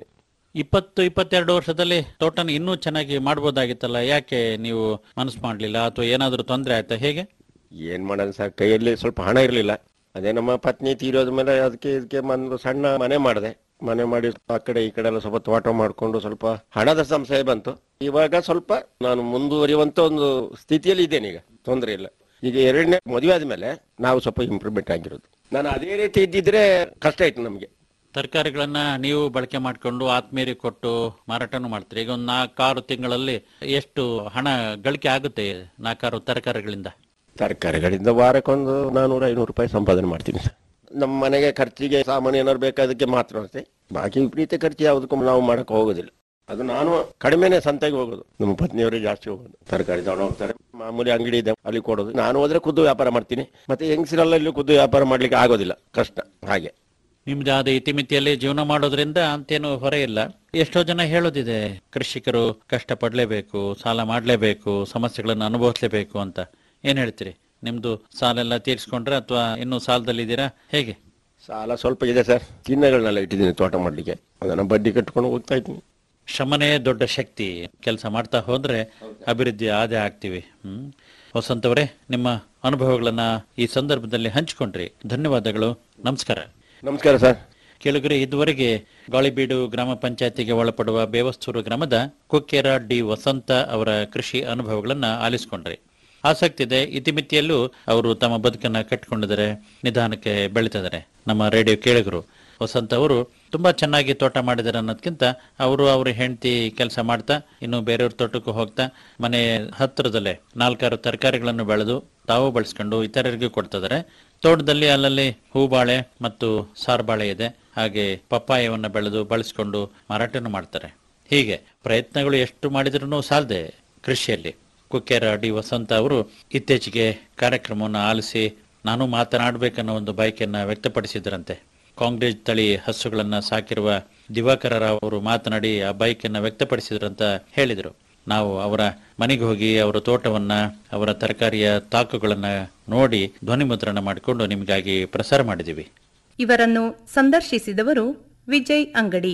ಇಪ್ಪತ್ತು ಇಪ್ಪತ್ತೆರಡು ವರ್ಷದಲ್ಲಿ ತೋಟನ ಇನ್ನೂ ಚೆನ್ನಾಗಿ ಮಾಡ್ಬೋದಾಗಿತ್ತಲ್ಲ ಯಾಕೆ ನೀವು ಮನಸ್ಸು ಮಾಡ್ಲಿಲ್ಲ ಅಥವಾ ಏನಾದ್ರೂ ತೊಂದರೆ ಆಯ್ತಾ ಹೇಗೆ
ಏನ್ ಮಾಡೋದು ಸರ್ ಕೈಯಲ್ಲಿ ಸ್ವಲ್ಪ ಹಣ ಇರಲಿಲ್ಲ ಅದೇ ನಮ್ಮ ಪತ್ನಿ ತೀರೋದ ಮೇಲೆ ಅದಕ್ಕೆ ಇದಕ್ಕೆ ಒಂದು ಸಣ್ಣ ಮನೆ ಮಾಡಿದೆ ಮನೆ ಮಾಡಿ ಆ ಕಡೆ ಈ ಕಡೆ ಎಲ್ಲ ಸ್ವಲ್ಪ ತೋಟ ಮಾಡಿಕೊಂಡು ಸ್ವಲ್ಪ ಹಣದ ಸಂಶಯ ಬಂತು ಇವಾಗ ಸ್ವಲ್ಪ ನಾನು ಮುಂದುವರಿಯುವಂತ ಒಂದು ಸ್ಥಿತಿಯಲ್ಲಿ ಇದ್ದೇನೆ ಈಗ ತೊಂದರೆ ಇಲ್ಲ ಈಗ ಎರಡನೇ ಮದುವೆ ಆದ್ಮೇಲೆ ನಾವು ಸ್ವಲ್ಪ ಇಂಪ್ರೂವ್ಮೆಂಟ್ ಆಗಿರೋದು ನಾನು ಅದೇ ರೀತಿ ಇದ್ದಿದ್ರೆ ಕಷ್ಟ ಆಯ್ತು ನಮಗೆ
ತರಕಾರಿಗಳನ್ನ ನೀವು ಬಳಕೆ ಮಾಡ್ಕೊಂಡು ಆತ್ಮೀಯರಿಗೆ ಕೊಟ್ಟು ಮಾರಾಟನೂ ಮಾಡ್ತೀರಿ ಈಗ ಒಂದು ನಾಲ್ಕಾರು ತಿಂಗಳಲ್ಲಿ ಎಷ್ಟು ಹಣ ಗಳಿಕೆ ಆಗುತ್ತೆ ನಾಲ್ಕಾರು ತರಕಾರಿಗಳಿಂದ
ತರಕಾರಿಗಳಿಂದ ವಾರಕ್ಕೊಂದು ನಾನೂರ ಐನೂರು ರೂಪಾಯಿ ಸಂಪಾದನೆ ಮಾಡ್ತೀನಿ ಸರ್ ನಮ್ಮ ಮನೆಗೆ ಖರ್ಚಿಗೆ ಸಾಮಾನು ಏನಾದ್ರು ಬೇಕಾದಕ್ಕೆ ಮಾತ್ರ ಅಷ್ಟೇ ಬಾಕಿ ವಿಪರೀತ ಖರ್ಚು ಯಾವುದಕ್ಕೂ ನಾವು ಮಾಡಕ್ಕೆ ಹೋಗೋದಿಲ್ಲ ಅದು ನಾನು ಕಡಿಮೆನೆ ಸಂತೆಗೆ ಹೋಗೋದು ನಮ್ಮ ಪತ್ನಿಯವರಿಗೆ ಜಾಸ್ತಿ ಹೋಗೋದು ತರಕಾರಿ ತಗೊಂಡು ಹೋಗ್ತಾರೆ ಮಾಮೂಲಿ ಅಂಗಡಿ ಇದೆ ಅಲ್ಲಿ ಕೊಡೋದು ನಾನು ಹೋದ್ರೆ ಖುದ್ದು ವ್ಯಾಪಾರ ಮಾಡ್ತೀನಿ ಮತ್ತೆ ಹೆಂಗಸರೆಲ್ಲ ಇಲ್ಲಿ ಖುದ್ದು ವ್ಯಾಪಾರ ಮಾಡ್ಲಿಕ್ಕೆ ಆಗೋದಿಲ್ಲ ಕಷ್ಟ ಹಾಗೆ
ನಿಮ್ದಾದ ಇತಿಮಿತಿಯಲ್ಲಿ ಜೀವನ ಮಾಡೋದ್ರಿಂದ ಅಂತೇನು ಹೊರೆ ಇಲ್ಲ ಎಷ್ಟೋ ಜನ ಹೇಳೋದಿದೆ ಕೃಷಿಕರು ಕಷ್ಟ ಪಡ್ಲೇಬೇಕು ಸಾಲ ಮಾಡ್ಲೇಬೇಕು ಸಮಸ್ಯೆಗಳನ್ನು ಅನುಭವಿಸ್ಲೇಬೇಕು ಅಂತ ಏನ್ ಹೇಳ್ತೀರಿ ನಿಮ್ದು ಸಾಲೆಲ್ಲ ತೀರ್ಸ್ಕೊಂಡ್ರೆ ಅಥವಾ ಇನ್ನೂ ಸಾಲದಲ್ಲಿದ್ದೀರಾ ಹೇಗೆ
ಸಾಲ ಸ್ವಲ್ಪ ಇದೆ ಸರ್ ಚಿನ್ನಗಳನ್ನೆಲ್ಲ ಇಟ್ಟಿದ್ದೀನಿ ತೋಟ ಮಾಡ್ಲಿಕ್ಕೆ ಅದನ್ನ ಬಡ್ಡಿ ಕಟ್ಕೊಂಡು ಹೋಗ್ತಾ ಇದ್ದೀನಿ
ಶ್ರಮನೇ ದೊಡ್ಡ ಶಕ್ತಿ ಕೆಲಸ ಮಾಡ್ತಾ ಹೋದ್ರೆ ಅಭಿವೃದ್ಧಿ ಆದೇ ಆಗ್ತೀವಿ ಹ್ಮ್ ವಸಂತ್ ಅವರೇ ನಿಮ್ಮ ಅನುಭವಗಳನ್ನ ಈ ಸಂದರ್ಭದಲ್ಲಿ ಹಂಚಿಕೊಂಡ್ರಿ ಧನ್ಯವಾದಗಳು ನಮಸ್ಕಾರ
ನಮಸ್ಕಾರ ಸರ್
ಕೇಳುಗರೆ ಇದುವರೆಗೆ ಗಾಳಿಬೀಡು ಗ್ರಾಮ ಪಂಚಾಯತಿಗೆ ಒಳಪಡುವ ಬೇವಸ್ತೂರು ಗ್ರಾಮದ ಕುಕ್ಕೇರ ಡಿ ವಸಂತ ಅವರ ಕೃಷಿ ಅನುಭವಗಳನ್ನ ಆಲಿಸಿಕೊಂಡ್ರಿ ಆಸಕ್ತಿ ಇದೆ ಇತಿಮಿತಿಯಲ್ಲೂ ಅವರು ತಮ್ಮ ಬದುಕನ್ನ ಕಟ್ಟಿಕೊಂಡಿದ್ದಾರೆ ನಿಧಾನಕ್ಕೆ ಬೆಳೀತಿದ್ದಾರೆ ನಮ್ಮ ರೇಡಿಯೋ ಕೇಳುಗರು ವಸಂತ ಅವರು ತುಂಬಾ ಚೆನ್ನಾಗಿ ತೋಟ ಮಾಡಿದ್ದಾರೆ ಅನ್ನೋದಕ್ಕಿಂತ ಅವರು ಅವ್ರ ಹೆಂಡತಿ ಕೆಲಸ ಮಾಡ್ತಾ ಇನ್ನು ಬೇರೆಯವ್ರ ತೋಟಕ್ಕೂ ಹೋಗ್ತಾ ಮನೆ ಹತ್ತಿರದಲ್ಲೇ ನಾಲ್ಕಾರು ತರಕಾರಿಗಳನ್ನು ಬೆಳೆದು ತಾವು ಬಳಸ್ಕೊಂಡು ಇತರರಿಗೂ ಕೊಡ್ತಿದ್ದಾರೆ ತೋಟದಲ್ಲಿ ಅಲ್ಲಲ್ಲಿ ಹೂಬಾಳೆ ಮತ್ತು ಸಾರ್ಬಾಳೆ ಇದೆ ಹಾಗೆ ಪಪ್ಪಾಯವನ್ನು ಬೆಳೆದು ಬಳಸ್ಕೊಂಡು ಮಾರಾಟನೂ ಮಾಡ್ತಾರೆ ಹೀಗೆ ಪ್ರಯತ್ನಗಳು ಎಷ್ಟು ಮಾಡಿದ್ರೂ ಸಾಲದೆ ಕೃಷಿಯಲ್ಲಿ ಕುಕ್ಕೇರ ಡಿ ವಸಂತ ಅವರು ಇತ್ತೀಚೆಗೆ ಕಾರ್ಯಕ್ರಮವನ್ನು ಆಲಿಸಿ ನಾನು ಮಾತನಾಡಬೇಕನ್ನೋ ಒಂದು ಬಯಕೆಯನ್ನ ವ್ಯಕ್ತಪಡಿಸಿದ್ರಂತೆ ಕಾಂಗ್ರೆಸ್ ತಳಿ ಹಸುಗಳನ್ನ ಸಾಕಿರುವ ದಿವಾಕರ ರಾವ್ ಅವರು ಮಾತನಾಡಿ ಆ ಬೈಕನ್ನ ವ್ಯಕ್ತಪಡಿಸಿದ್ರಂತ ಹೇಳಿದರು ನಾವು ಅವರ ಮನೆಗೆ ಹೋಗಿ ಅವರ ತೋಟವನ್ನ ಅವರ ತರಕಾರಿಯ ತಾಕುಗಳನ್ನ ನೋಡಿ ಧ್ವನಿ ಮುದ್ರಣ ಮಾಡಿಕೊಂಡು ನಿಮಗಾಗಿ ಪ್ರಸಾರ ಮಾಡಿದ್ದೀವಿ
ಇವರನ್ನು ಸಂದರ್ಶಿಸಿದವರು ವಿಜಯ್ ಅಂಗಡಿ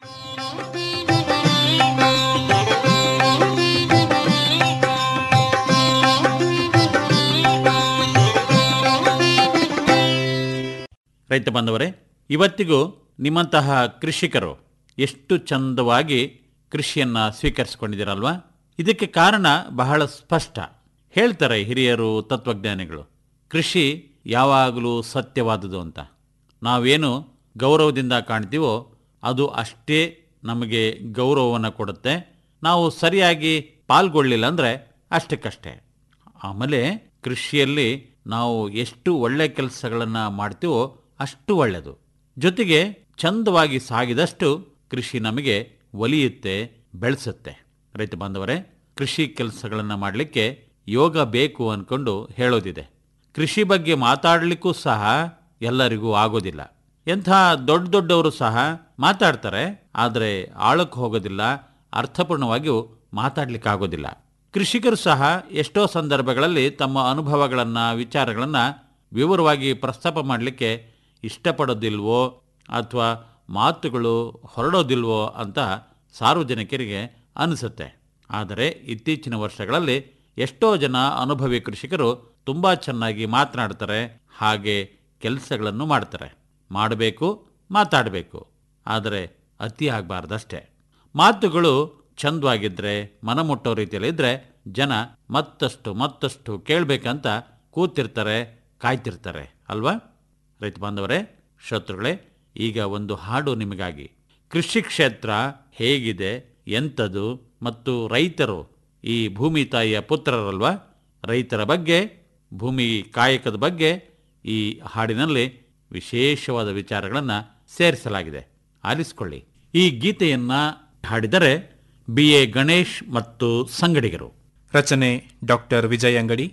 ರೈತ ಬಾಂಧವರೇ ಇವತ್ತಿಗೂ ನಿಮ್ಮಂತಹ ಕೃಷಿಕರು ಎಷ್ಟು ಚಂದವಾಗಿ ಕೃಷಿಯನ್ನ ಸ್ವೀಕರಿಸಿಕೊಂಡಿದ್ದೀರಲ್ವಾ ಇದಕ್ಕೆ ಕಾರಣ ಬಹಳ ಸ್ಪಷ್ಟ ಹೇಳ್ತಾರೆ ಹಿರಿಯರು ತತ್ವಜ್ಞಾನಿಗಳು ಕೃಷಿ ಯಾವಾಗಲೂ ಸತ್ಯವಾದುದು ಅಂತ ನಾವೇನು ಗೌರವದಿಂದ ಕಾಣ್ತೀವೋ ಅದು ಅಷ್ಟೇ ನಮಗೆ ಗೌರವವನ್ನು ಕೊಡುತ್ತೆ ನಾವು ಸರಿಯಾಗಿ ಪಾಲ್ಗೊಳ್ಳಿಲ್ಲ ಅಂದರೆ ಅಷ್ಟಕ್ಕಷ್ಟೇ ಆಮೇಲೆ ಕೃಷಿಯಲ್ಲಿ ನಾವು ಎಷ್ಟು ಒಳ್ಳೆ ಕೆಲಸಗಳನ್ನು ಮಾಡ್ತೀವೋ ಅಷ್ಟು ಒಳ್ಳೆಯದು ಜೊತೆಗೆ ಚಂದವಾಗಿ ಸಾಗಿದಷ್ಟು ಕೃಷಿ ನಮಗೆ ಒಲಿಯುತ್ತೆ ಬೆಳೆಸುತ್ತೆ ರೈತ ಬಾಂಧವರೇ ಕೃಷಿ ಕೆಲಸಗಳನ್ನು ಮಾಡಲಿಕ್ಕೆ ಯೋಗ ಬೇಕು ಅಂದ್ಕೊಂಡು ಹೇಳೋದಿದೆ ಕೃಷಿ ಬಗ್ಗೆ ಮಾತಾಡಲಿಕ್ಕೂ ಸಹ ಎಲ್ಲರಿಗೂ ಆಗೋದಿಲ್ಲ ಎಂಥ ದೊಡ್ಡ ದೊಡ್ಡವರು ಸಹ ಮಾತಾಡ್ತಾರೆ ಆದರೆ ಆಳಕ್ಕೆ ಹೋಗೋದಿಲ್ಲ ಅರ್ಥಪೂರ್ಣವಾಗಿಯೂ ಮಾತಾಡ್ಲಿಕ್ಕಾಗೋದಿಲ್ಲ ಕೃಷಿಕರು ಸಹ ಎಷ್ಟೋ ಸಂದರ್ಭಗಳಲ್ಲಿ ತಮ್ಮ ಅನುಭವಗಳನ್ನು ವಿಚಾರಗಳನ್ನು ವಿವರವಾಗಿ ಪ್ರಸ್ತಾಪ ಮಾಡಲಿಕ್ಕೆ ಇಷ್ಟಪಡೋದಿಲ್ವೋ ಅಥವಾ ಮಾತುಗಳು ಹೊರಡೋದಿಲ್ವೋ ಅಂತ ಸಾರ್ವಜನಿಕರಿಗೆ ಅನಿಸುತ್ತೆ ಆದರೆ ಇತ್ತೀಚಿನ ವರ್ಷಗಳಲ್ಲಿ ಎಷ್ಟೋ ಜನ ಅನುಭವಿ ಕೃಷಿಕರು ತುಂಬ ಚೆನ್ನಾಗಿ ಮಾತನಾಡ್ತಾರೆ ಹಾಗೆ ಕೆಲಸಗಳನ್ನು ಮಾಡ್ತಾರೆ ಮಾಡಬೇಕು ಮಾತಾಡಬೇಕು ಆದರೆ ಅತಿ ಆಗಬಾರ್ದಷ್ಟೇ ಮಾತುಗಳು ಚಂದವಾಗಿದ್ದರೆ ಮನಮುಟ್ಟೋ ರೀತಿಯಲ್ಲಿದ್ದರೆ ಜನ ಮತ್ತಷ್ಟು ಮತ್ತಷ್ಟು ಕೇಳಬೇಕಂತ ಕೂತಿರ್ತಾರೆ ಕಾಯ್ತಿರ್ತಾರೆ ಅಲ್ವಾ ರೈತ ಬಾಂಧವರೇ ಶ್ರೋತೃಗಳೇ ಈಗ ಒಂದು ಹಾಡು ನಿಮಗಾಗಿ ಕೃಷಿ ಕ್ಷೇತ್ರ ಹೇಗಿದೆ ಎಂಥದು ಮತ್ತು ರೈತರು ಈ ಭೂಮಿ ತಾಯಿಯ ಪುತ್ರರಲ್ವಾ ರೈತರ ಬಗ್ಗೆ ಭೂಮಿ ಕಾಯಕದ ಬಗ್ಗೆ ಈ ಹಾಡಿನಲ್ಲಿ ವಿಶೇಷವಾದ ವಿಚಾರಗಳನ್ನು ಸೇರಿಸಲಾಗಿದೆ ಆಲಿಸಿಕೊಳ್ಳಿ ಈ ಗೀತೆಯನ್ನ ಹಾಡಿದರೆ ಬಿ ಎ ಗಣೇಶ್ ಮತ್ತು ಸಂಗಡಿಗರು
ರಚನೆ ಡಾಕ್ಟರ್ ವಿಜಯ್ ಅಂಗಡಿ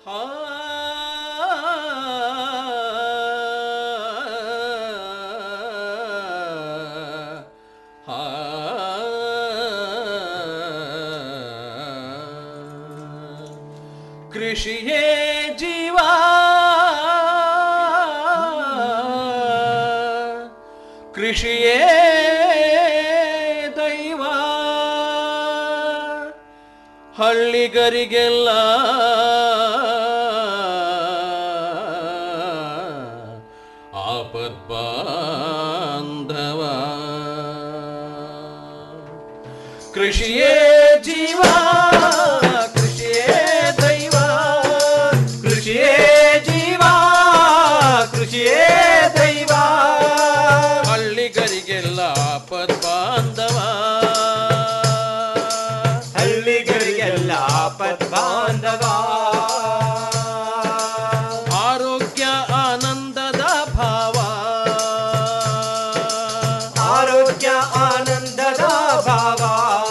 ಕೃಷಿಯೇ ಜೀವ ಕೃಷಿಯೇ
ಹಳ್ಳಿಗರಿಗೆಲ್ಲ ಆಪದ್ ಬಾಂಧವ ಕೃಷಿಯೇ ಜೀವ ಕೃಷಿಯೇ ದೈವ ಕೃಷಿಯೇ ಜೀವ ಕೃಷಿಯೇ ದೈವ ಹಳ್ಳಿಗರಿಗೆಲ್ಲ ಆಪದ್ ಬಾಂಧವ
ಹಳ್ಳಿಗರಿಗೆಲ್ಲ ಆಪತ್ ಬಾಂಧವ
ಆರೋಗ್ಯ ಆನಂದದ ಭಾವ
ಆರೋಗ್ಯ ಆನಂದದ ಭಾವ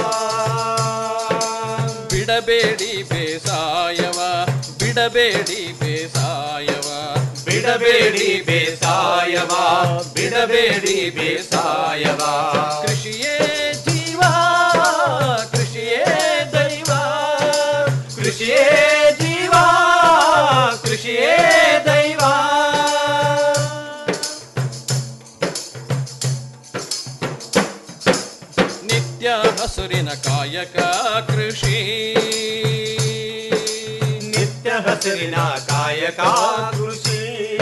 ಬಿಡಬೇಡಿ ಬೇಸಾಯವ ಬಿಡಬೇಡಿ ಬೇಸಾಯವ
ಬಿಡಬೇಡಿ ಬೇಸಾಯವ ಬಿಡಬೇಡಿ ಬೇಸಾಯವ
ಕೃಷಿಯೇ ಜೀವ ಕೃಷಿಯೇ ದೈವ
ಕೃಷಿಯೇ ಜೀವ ಕೃಷಿಯೇ ದೈವ
ನಿತ್ಯ ಹಸುರಿನ ಕಾಯಕ ಕೃಷಿ
ನಿತ್ಯ ಹಸಿರಿನ ಕಾಯಕ ಕೃಷಿ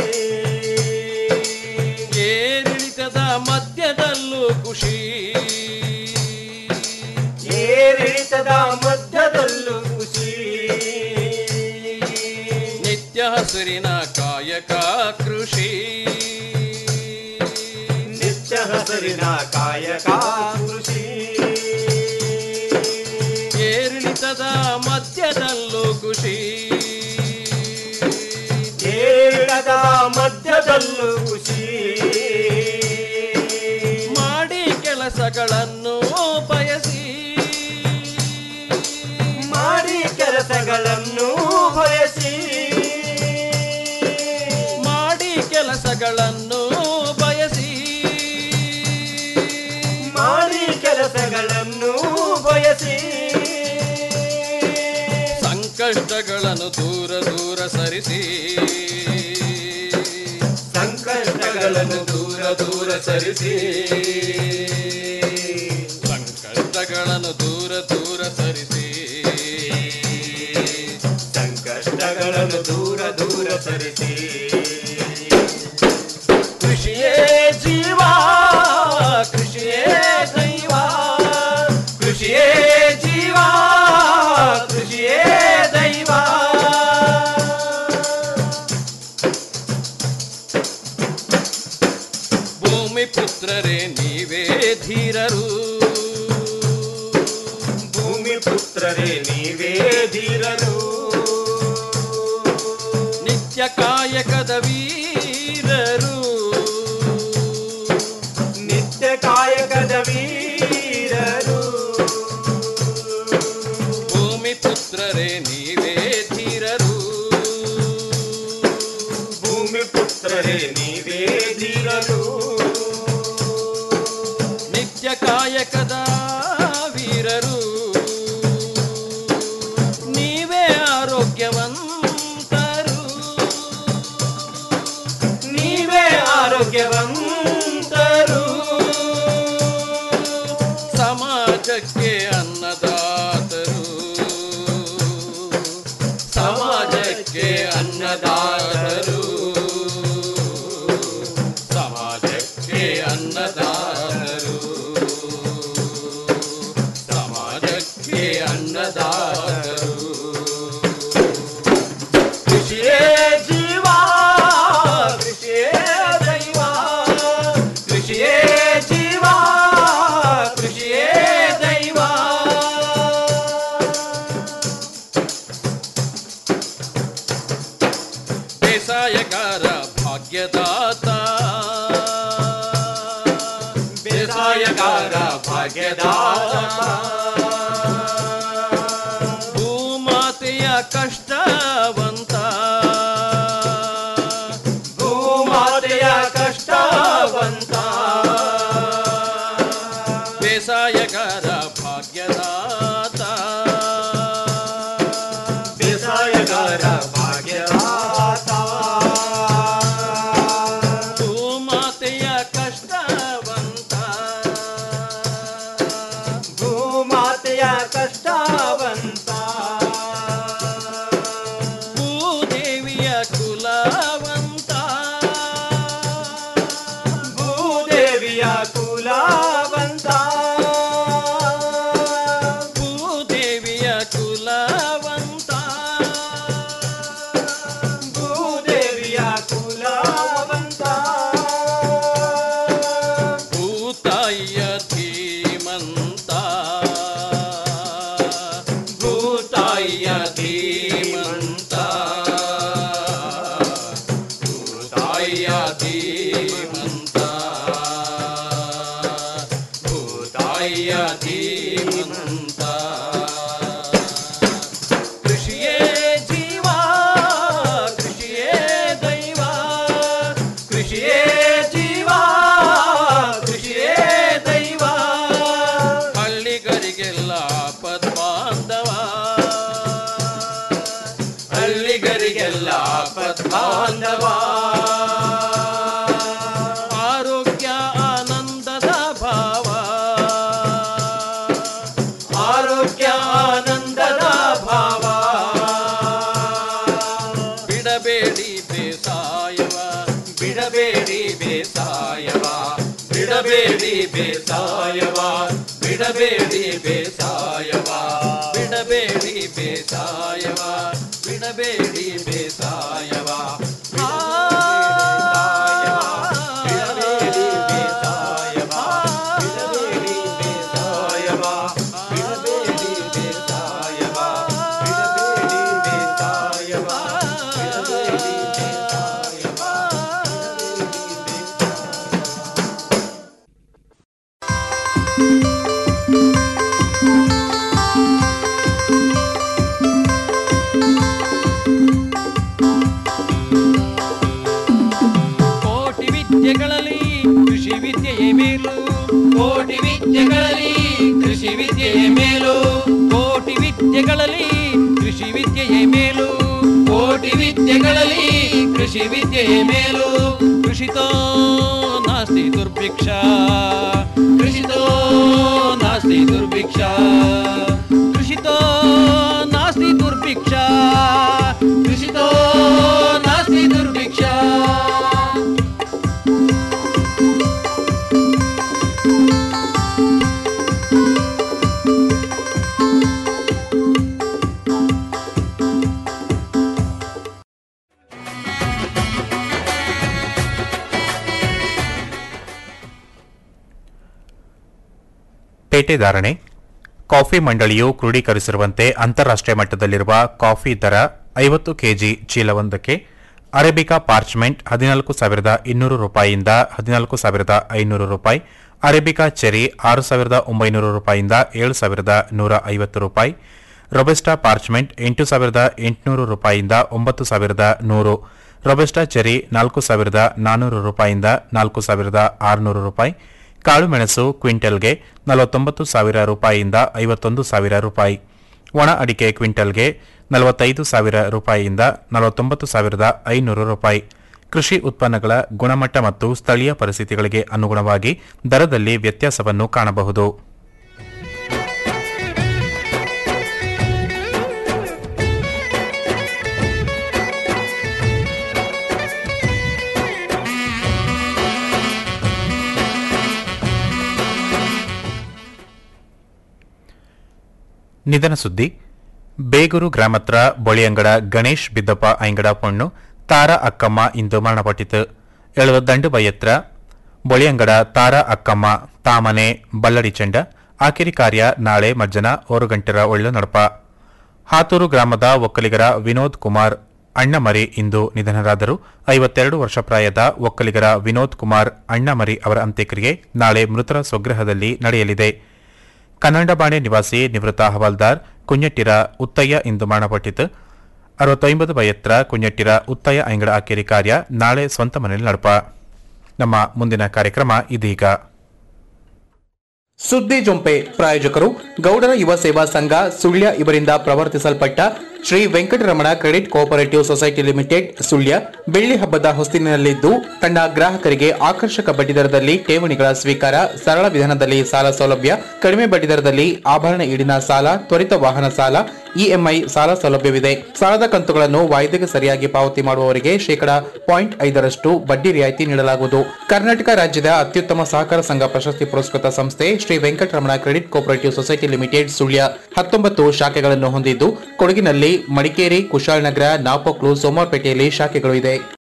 ಏರಿಳಿತದ ಮಧ್ಯದಲ್ಲೂ ಖುಷಿ
ಏರಿಳಿತದ ಮಧ್ಯದಲ್ಲೂ ಖುಷಿ
ನಿತ್ಯ ಹಸುರಿನ ಕಾಯಕ ಕೃಷಿ
ನಿತ್ಯ ಹಸಿರಿನ ಕಾಯಕ ಕೃಷಿ
ಏರಿಳಿತದ ಮಧ್ಯದಲ್ಲೂ ಖುಷಿ
ಏರಿಳದ ಮಧ್ಯದಲ್ಲೂ ಖುಷಿ
ಮಾಡಿ ಕೆಲಸಗಳನ್ನು ಬಯಸಿ
ಮಾಡಿ ಕೆಲಸಗಳನ್ನು ಬಯಸಿ
ಮಾಡಿ ಕೆಲಸಗಳನ್ನು ಬಯಸಿ
ಮಾಡಿ ಕೆಲಸಗಳನ್ನು ಬಯಸಿ
ಸಂಕಷ್ಟಗಳನ್ನು ದೂರ ದೂರ ಸರಿಸಿ
ಸಂಕಷ್ಟಗಳನ್ನು ದೂರ ದೂರ ಸರಿಸಿ
ಸಂಕಷ್ಟಗಳನ್ನು ದೂರ ದೂರ ಸರಿಸಿ
ಸಂಕಷ್ಟಗಳನ್ನು ದೂರ ದೂರ ಸರಿಸಿ
ಕೃಷಿಯೇ ಜೀವ ಕೃಷಿಯೇ ದೈವ
ಕೃಷಿಯೇ ಜೀವ ಕೃಷಿಯೇ ದೈವ
ಭೂಮಿ ಪುತ್ರರೇ ನೀವೇ ಧೀರರು
ಭೂಮಿ ಪುತ್ರರೇ ನೀವೇ ಧೀರರು
ನಿತ್ಯ ಕಾಯಕದ ವೀರರು
ನಿತ್ಯ ಕಾಯಕದ ವೀರರು
ಭೂಮಿ ಪುತ್ರರೇ ನೀವೇ ಧೀರರು
ಭೂಮಿ ಪುತ್ರರೇ ನೀವೇ ಧೀರರು
ನಿತ್ಯ ಕಾಯಕದ ವೀರರು ನೀವೇ ಆರೋಗ್ಯವಂತರು
ನೀವೇ ಆರೋಗ್ಯವಂತರು
ಸಮಾಜಕ್ಕೆ ಅನ್ನದಾತರು ಸಮಾಜಕ್ಕೆ ಅನ್ನದಾತರು ಸಮಾಜಕ್ಕೆ ಅನ್ನದಾತರು ಸಮಾಜಕ್ಕೆ ಅನ್ನದಾತರು
ಕೃಷಿಯೇ ಜೀವ ಕೃಷಿಯೇ ದೈವ ಕೃಷಿಯೇ ಜೀವ ಕೃಷಿಯೇ ದೈವ
ಬೇಸಾಯಗಾರ ಭಾಗ್ಯದಾತ
ಬೇಸಾಯಗಾರ ಭಾಗ್ಯದಾತ
ಭೂಮಾತೆಯ ಕಷ್ಟವಂತ
ಭೂಮಾತೆಯ ಕಷ್ಟವಂತ
ಬೇಸಾಯಗಾರ ಭಾಗ್ಯದಾತ
ಬೇಸಾಯಗಾರ ಭಾಗ್ಯದಾತ
ಭೂಮಾತೆಯ ಕಷ್ಟವಂತ
ಭೂಮಾತೆಯ ಕಷ್ಟವಂತ
ಧೀಮಂತ ಭೂತಾಯಿಯ ಧೀಮಂತ ಕೃಷಿಯೇ ಜೀವ ಕೃಷಿಯೇ ದೈವ ಕೃಷಿಯೇ ಜೀವ ಕೃಷಿಯೇ ದೈವ ಹಳ್ಳಿಗರಿಗೆಲ್ಲ ಪದ್ಮಾಂಧವ ಹಳ್ಳಿಗರಿಗೆಲ್ಲ ಪದ್ಮಾಂಧವ ಆರೋಗ್ಯ ಆನಂದದ ಭಾವ ಆರೋಗ್ಯ ಆನಂದದ ಭಾವ ಬಿಡಬೇಡಿ ಬೇಸಾಯವ ಬಿಡಬೇಡಿ ಬೇಸಾಯವ ಬಿಡಬೇಡಿ ಬೇಸಾಯವ ಬಿಡಬೇಡಿ ಬೇಸಾಯವ ಬಿಡಬೇಡಿ ಬೇಸಾಯವ ಬಿಡಬೇಡಿ ಬೇಸಾಯವ ಆ, ಬಿಡಬೇಡಿ ಬೇಸಾಯವ ಬಿಡಬೇಡಿ ಬೇಸಾಯವ ಬಿಡಬೇಡಿ ಬೇಸಾಯವ ಬಿಡಬೇಡಿ ಬೇಸಾಯವ ಬಿಡಬೇಡಿ ಬೇಸಾಯವ ಕೋಟಿ ವಿದ್ಯೆಗಳಲ್ಲಿ ಕೃಷಿ ವಿದ್ಯೆಯೇ ಮೇಲು ಕೋಟಿ ವಿದ್ಯೆಗಳಲ್ಲಿ ಕೃಷಿ ವಿದ್ಯೆಯೇ ಮೇಲು ಕೋಟಿ ವಿದ್ಯೆಗಳಲ್ಲಿ ಕೃಷಿ ವಿದ್ಯೆಯೇ ಮೇಲು ಕೋಟಿ ವಿದ್ಯೆಗಳಲ್ಲಿ ಕೃಷಿ ವಿದ್ಯೆಯೇ ಮೇಲು ಕೃಷಿತೋ ನಾಸ್ತಿ ದುರ್ಭಿಕ್ಷ ಕೃಷಿತೋ ನಾಸ್ತಿ ದುರ್ಭಿಕ್ಷ ಕೃಷಿತೋ ನಾಸ್ತಿ ದುರ್ಭಿಕ್ಷ ಕೃಷಿತೋ ನಾಸ್ತಿ ದುರ್ಭಿಕ್ಷ
ಪೇಟೆದಾರಣೆ ಕಾಫಿ ಮಂಡಳಿಯು ಕ್ರೋಢೀಕರಿಸಿರುವಂತೆ ಅಂತಾರಾಷ್ಟ್ರೀಯ ಮಟ್ಟದಲ್ಲಿರುವ ಕಾಫಿ ದರ ಐವತ್ತು ಕೆಜಿ ಚೀಲವೊಂದಕ್ಕೆ ಅರೇಬಿಕಾ ಪಾರ್ಚ್ಮೆಂಟ್ ಹದಿನಾಲ್ಕು ಸಾವಿರದ ಇನ್ನೂರು ರೂಪಾಯಿಯಿಂದ ಹದಿನಾಲ್ಕು ಸಾವಿರದ ಐನೂರು ರೂಪಾಯಿ ಅರೇಬಿಕಾ ಚೆರಿ ಆರು ಸಾವಿರದ ಒಂಬೈನೂರು ರೂಪಾಯಿಯಿಂದ ಏಳು ಸಾವಿರದ ನೂರ ಐವತ್ತು ರೂಪಾಯಿ ರೊಬೆಸ್ಟಾ ಪಾರ್ಚ್ಮೆಂಟ್ ಎಂಟು ಸಾವಿರದ ಎಂಟುನೂರು ರೂಪಾಯಿಯಿಂದ ಒಂಬತ್ತು ಸಾವಿರದ ನೂರು ರೊಬೆಸ್ಟಾ ಚೆರಿ ನಾಲ್ಕು ಸಾವಿರದ ನಾನ್ನೂರು ರೂಪಾಯಿಯಿಂದ ನಾಲ್ಕು ಸಾವಿರದ ಆರುನೂರು ರೂಪಾಯಿ ಕಾಳುಮೆಣಸು ಕ್ವಿಂಟಲ್ಗೆ ನಲವತ್ತೊಂಬತ್ತು ಸಾವಿರ ರೂಪಾಯಿಯಿಂದ ಐವತ್ತೊಂದು ಸಾವಿರ ರೂಪಾಯಿ ಒಣ ಅಡಿಕೆ ಕ್ವಿಂಟಲ್ಗೆ ನಲವತ್ತೈದು ಸಾವಿರ ರೂಪಾಯಿಯಿಂದ ನಲವತ್ತೊಂಬತ್ತು ಸಾವಿರದ ಐನೂರು ರೂಪಾಯಿ ಕೃಷಿ ಉತ್ಪನ್ನಗಳ ಗುಣಮಟ್ಟ ಮತ್ತು ಸ್ಥಳೀಯ ಪರಿಸ್ಥಿತಿಗಳಿಗೆ ಅನುಗುಣವಾಗಿ ದರದಲ್ಲಿ ವ್ಯತ್ಯಾಸವನ್ನು ಕಾಣಬಹುದು ನಿಧನ ಸುದ್ದಿ ಬೇಗೂರು ಗ್ರಾಮತ್ರ ಬೊಳಿಯಂಗಡ ಗಣೇಶ್ ಬಿದ್ದಪ್ಪ ಐಂಗಡ ಪೊಣ್ಣು ತಾರ ಅಕ್ಕಮ್ಮ ಇಂದು ಮರಣಪಟ್ಟಿತು ಎಳುವ ದಂಡು ಬೈಯತ್ರ ಬೊಳಿಯಂಗಡ ತಾರ ಅಕ್ಕಮ್ಮ ತಾಮನೆ ಬಲ್ಲಡಿ ಚೆಂಡ ಆಕಿರಿ ಕಾರ್ಯ ನಾಳೆ ಮಜ್ಜನ ಓರು ಗಂಟೆರ ಒಳ್ಳೆ ನಡಪ ಹಾತೂರು ಗ್ರಾಮದ ಒಕ್ಕಲಿಗರ ವಿನೋದ್ ಕುಮಾರ್ ಅಣ್ಣಮರಿ ಇಂದು ನಿಧನರಾದರು ಐವತ್ತೆರಡು ವರ್ಷ ಪ್ರಾಯದ ಒಕ್ಕಲಿಗರ ವಿನೋದ್ ಕುಮಾರ್ ಅಣ್ಣಮರಿ ಅವರ ಅಂತ್ಯಕ್ರಿಯೆ ನಾಳೆ ಮೃತರ ಸ್ವಗೃಹದಲ್ಲಿ ನಡೆಯಲಿದೆ ಕನ್ನಡಬಾಣೆ ನಿವಾಸಿ ನಿವೃತ್ತ ಹವಾಲ್ದಾರ್ ಕುഞ്ഞಟ್ಟಿರ ಉತ್ತಯ್ಯ ಇಂದು ಮರಣಪಟ್ಟಿತು ಅರವತ್ತೊಂಬತ್ತು ಬಯತ್ರ ಕುഞ്ഞಟ್ಟಿರ ಉತ್ತಯ್ಯ ಐಂಗಡ ಆಕೆರಿ ಕಾರ್ಯ ನಾಳೆ ಸ್ವಂತ ಮನೆಯಲ್ಲಿ ನಡಪ ನಮ್ಮ ಮುಂದಿನ ಕಾರ್ಯಕ್ರಮ ಇದೀಗ
ಸುದ್ದಿ ಜೊಂಪೆ ಪ್ರಾಯೋಜಕರು ಗೌಡರ ಯುವ ಸೇವಾ ಸಂಘ ಸುಳ್ಯ ಇವರಿಂದ ಪ್ರವರ್ತಿಸಲ್ಪಟ್ಟ Shri Venkataramana credit cooperative society limited Sullia ಬೆಳ್ಳಿ ಹಬ್ಬದ ಹೊಸ್ತಿನಲ್ಲಿದ್ದು ತನ್ನ ಗ್ರಾಹಕರಿಗೆ ಆಕರ್ಷಕ ಬಡ್ಡಿದರದಲ್ಲಿ ಠೇವಣಿಗಳ ಸ್ವೀಕಾರ ಸರಳ ವಿಧಾನದಲ್ಲಿ ಸಾಲ ಸೌಲಭ್ಯ ಕಡಿಮೆ ಬಡ್ಡಿದರದಲ್ಲಿ ಆಭರಣ ಈಡಿನ ಸಾಲ ತ್ವರಿತ ವಾಹನ ಸಾಲ ಇಎಂಐ ಸಾಲ ಸೌಲಭ್ಯವಿದೆ ಸಾಲದ ಕಂತುಗಳನ್ನು ವಾಯ್ದೆಗೆ ಸರಿಯಾಗಿ ಪಾವತಿ ಮಾಡುವವರಿಗೆ ಶೇಕಡ ಪಾಯಿಂಟ್ ಐದರಷ್ಟು ಬಡ್ಡಿ ರಿಯಾಯಿತಿ ನೀಡಲಾಗುವುದು ಕರ್ನಾಟಕ ರಾಜ್ಯದ ಅತ್ಯುತ್ತಮ ಸಹಕಾರ ಸಂಘ ಪ್ರಶಸ್ತಿ ಪುರಸ್ಕೃತ ಸಂಸ್ಥೆ Shri Venkataramana credit cooperative society limited Sullia ಹತ್ತೊಂಬತ್ತು ಶಾಖೆಗಳನ್ನು ಹೊಂದಿದ್ದು ಕೊಡಗಿನಲ್ಲಿ ಮಡಿಕೇರಿ ಕುಶಾಲನಗರ ನಾಪೋಕ್ಲು ಸೋಮವಾರಪೇಟೆಯಲ್ಲಿ ಶಾಖೆಗಳು ಇದೆ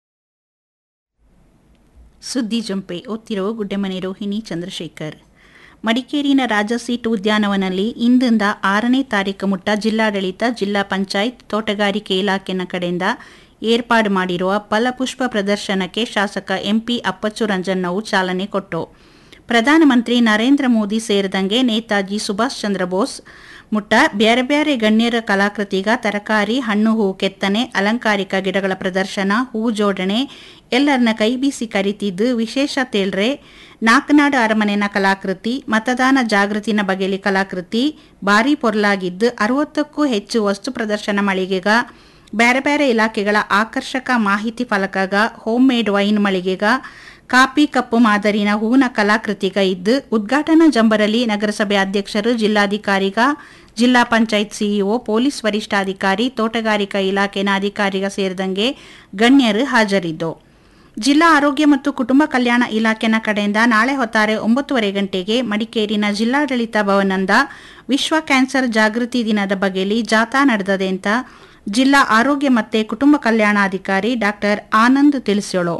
ಸುದ್ದಿ ಜಂಪೆ ಓದ್ತಿರೋ ಗುಡ್ಡೆಮನೆ ರೋಹಿಣಿ ಚಂದ್ರಶೇಖರ್ ಮಡಿಕೇರಿನ ರಾಜ ಸೀಟ್ ಉದ್ಯಾನವನಲ್ಲಿ ಇಂದಿಂದ ಆರನೇ ತಾರೀಕು ಮುಟ್ಟ ಜಿಲ್ಲಾಡಳಿತ ಜಿಲ್ಲಾ ಪಂಚಾಯತ್ ತೋಟಗಾರಿಕೆ ಇಲಾಖೆನ ಕಡೆಯಿಂದ ಏರ್ಪಾಡು ಮಾಡಿರುವ ಫಲಪುಷ್ಪ ಪ್ರದರ್ಶನಕ್ಕೆ ಶಾಸಕ ಎಂಪಿ ಅಪ್ಪಚ್ಚು ರಂಜನ್ನವು ಚಾಲನೆ ಕೊಟ್ಟು ಪ್ರಧಾನಮಂತ್ರಿ ನರೇಂದ್ರ ಮೋದಿ ಸೇರಿದಂಗೆ ನೇತಾಜಿ ಸುಭಾಷ್ ಚಂದ್ರ ಬೋಸ್ ಮುಟ್ಟ ಬ್ಯಾರೆ ಬ್ಯಾರೆ ಗಣ್ಯರ ಕಲಾಕೃತಿಗ ತರಕಾರಿ ಹಣ್ಣು ಹೂ ಕೆತ್ತನೆ ಅಲಂಕಾರಿಕ ಗಿಡಗಳ ಪ್ರದರ್ಶನ ಹೂ ಜೋಡಣೆ ಎಲ್ಲರನ್ನ ಕೈ ಬೀಸಿ ಕರಿತಿದ್ದು ವಿಶೇಷ ತೇಳ್ರೆ ನಾಕನಾಡು ಅರಮನೆನ ಕಲಾಕೃತಿ ಮತದಾನ ಜಾಗೃತಿನ ಬಗೆಲಿ ಕಲಾಕೃತಿ ಭಾರಿ ಪೊರ್ಲಾಗಿದ್ದು ಅರವತ್ತಕ್ಕೂ ಹೆಚ್ಚು ವಸ್ತು ಪ್ರದರ್ಶನ ಮಳಿಗೆಗ ಬ್ಯಾರೆ ಬ್ಯಾರೆ ಇಲಾಖೆಗಳ ಆಕರ್ಷಕ ಮಾಹಿತಿ ಫಲಕಗ ಹೋಮ್ ಮೇಡ್ ವೈನ್ ಮಳಿಗೆಗ ಕಾಪಿ ಕಪ್ಪು ಮಾದರಿನ ಹೂವಿನ ಕಲಾಕೃತಿಗ ಇದ್ದು ಉದ್ಘಾಟನಾ ಜಂಬರಲ್ಲಿ ನಗರಸಭೆ ಅಧ್ಯಕ್ಷರು ಜಿಲ್ಲಾಧಿಕಾರಿಗ ಜಿಲ್ಲಾ ಪಂಚಾಯತ್ ಸಿಇಒ ಪೊಲೀಸ್ ವರಿಷ್ಠಾಧಿಕಾರಿ ತೋಟಗಾರಿಕಾ ಇಲಾಖೆನ ಅಧಿಕಾರಿಗ ಸೇರಿದಂಗೆ ಗಣ್ಯರು ಹಾಜರಿದ್ದು ಜಿಲ್ಲಾ ಆರೋಗ್ಯ ಮತ್ತು ಕುಟುಂಬ ಕಲ್ಯಾಣ ಇಲಾಖೆನ ಕಡೆಯಿಂದ ನಾಳೆ ಹೊತ್ತಾರೆ ಒಂಬತ್ತುವರೆ ಗಂಟೆಗೆ ಮಡಿಕೇರಿನ ಜಿಲ್ಲಾಡಳಿತ ಭವನದ ವಿಶ್ವ ಕ್ಯಾನ್ಸರ್ ಜಾಗೃತಿ ದಿನದ ಬಗೆಯಲ್ಲಿ ಜಾಥಾ ನಡೆದದೆ ಅಂತ ಜಿಲ್ಲಾ ಆರೋಗ್ಯ ಮತ್ತು ಕುಟುಂಬ ಕಲ್ಯಾಣಾಧಿಕಾರಿ ಡಾಕ್ಟರ್ ಆನಂದ್ ತಿಳಿಸ್ಯೋಳು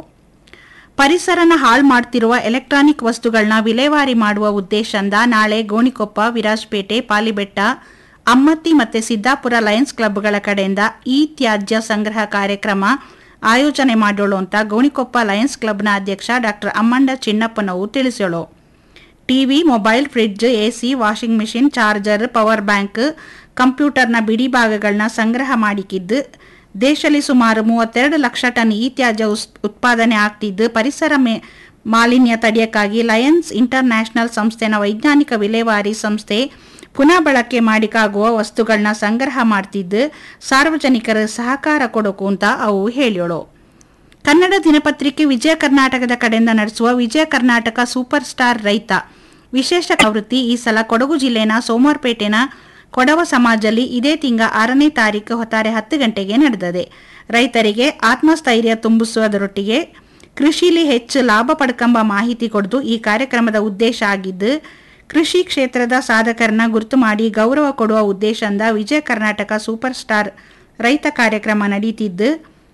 ಪರಿಸರನ ಹಾಳು ಮಾಡ್ತಿರುವ ಎಲೆಕ್ಟ್ರಾನಿಕ್ ವಸ್ತುಗಳನ್ನ ವಿಲೇವಾರಿ ಮಾಡುವ ಉದ್ದೇಶದಿಂದ ನಾಳೆ ಗೋಣಿಕೊಪ್ಪ ವಿರಾಜಪೇಟೆ ಪಾಲಿಬೆಟ್ಟ ಅಮ್ಮತ್ತಿ ಮತ್ತು ಸಿದ್ದಾಪುರ ಲಯನ್ಸ್ ಕ್ಲಬ್ಗಳ ಕಡೆಯಿಂದ ಇ ತ್ಯಾಜ್ಯ ಸಂಗ್ರಹ ಕಾರ್ಯಕ್ರಮ ಆಯೋಜನೆ ಮಾಡೋಳು ಅಂತ ಗೋಣಿಕೊಪ್ಪ ಲಯನ್ಸ್ ಕ್ಲಬ್ನ ಅಧ್ಯಕ್ಷ ಡಾಕ್ಟರ್ ಅಮ್ಮಂಡ ಚಿನ್ನಪ್ಪನವು ತಿಳಿಸೋಳು TV mobile fridge AC washing machine charger power bank ಕಂಪ್ಯೂಟರ್ನ ಬಿಡಿ ಭಾಗಗಳನ್ನ ಸಂಗ್ರಹ ಮಾಡಿಕಿದ್ದು ದೇಶದಲ್ಲಿ ಸುಮಾರು ಮೂವತ್ತೆರಡು ಲಕ್ಷ ಟನ್ ಈ ತ್ಯಾಜ್ಯ ಉಸ್- ಉತ್ಪಾದನೆ ಆಗ್ತಿದ್ದು ಪರಿಸರ ಮೇ- ಮಾಲಿನ್ಯ ತಡೆಯಕ್ಕಾಗಿ ಲಯನ್ಸ್ ಇಂಟರ್ನ್ಯಾಷನಲ್ ಸಂಸ್ಥೆನ ವೈಜ್ಞಾನಿಕ ವಿಲೇವಾರಿ ಸಂಸ್ಥೆ ಪುನಃ ಬಳಕೆ ಮಾಡಿಕಾಗುವ ವಸ್ತುಗಳನ್ನ ಸಂಗ್ರಹ ಮಾಡ್ತಿದ್ದು ಸಾರ್ವಜನಿಕರ ಸಹಕಾರ ಕೊಡೋಕು ಅಂತ ಅವು ಹೇಳ್ಯೋಳು ಕನ್ನಡ ದಿನಪತ್ರಿಕೆ ವಿಜಯ ಕರ್ನಾಟಕದ ಕಡೆಯಿಂದ ನಡೆಸುವ ವಿಜಯ ಕರ್ನಾಟಕ ಸೂಪರ್ ಸ್ಟಾರ್ ರೈತ ವಿಶೇಷ ಆವೃತ್ತಿ ಈ ಸಲ ಕೊಡಗು ಜಿಲ್ಲೆನ ಸೋಮವಾರಪೇಟೆನ ಕೊಡವ ಸಮಾಜದಲ್ಲಿ ಇದೇ ತಿಂಗ ಆರನೇ ತಾರೀಕು ಹೊತ್ತಾರೆ ಹತ್ತು ಗಂಟೆಗೆ ನಡೆದದೆ ರೈತರಿಗೆ ಆತ್ಮಸ್ಥೈರ್ಯ ತುಂಬಿಸುವುದರೊಟ್ಟಿಗೆ ಕೃಷಿಲಿ ಹೆಚ್ಚು ಲಾಭ ಪಡ್ಕಂಬ ಮಾಹಿತಿ ಕೊಡದು ಈ ಕಾರ್ಯಕ್ರಮದ ಉದ್ದೇಶ ಆಗಿದ್ದು ಕೃಷಿ ಕ್ಷೇತ್ರದ ಸಾಧಕರನ್ನ ಗುರುತು ಮಾಡಿ ಗೌರವ ಕೊಡುವ ಉದ್ದೇಶದಿಂದ ವಿಜಯ ಕರ್ನಾಟಕ ಸೂಪರ್ ಸ್ಟಾರ್ ರೈತ ಕಾರ್ಯಕ್ರಮ ನಡೀತಿದ್ದು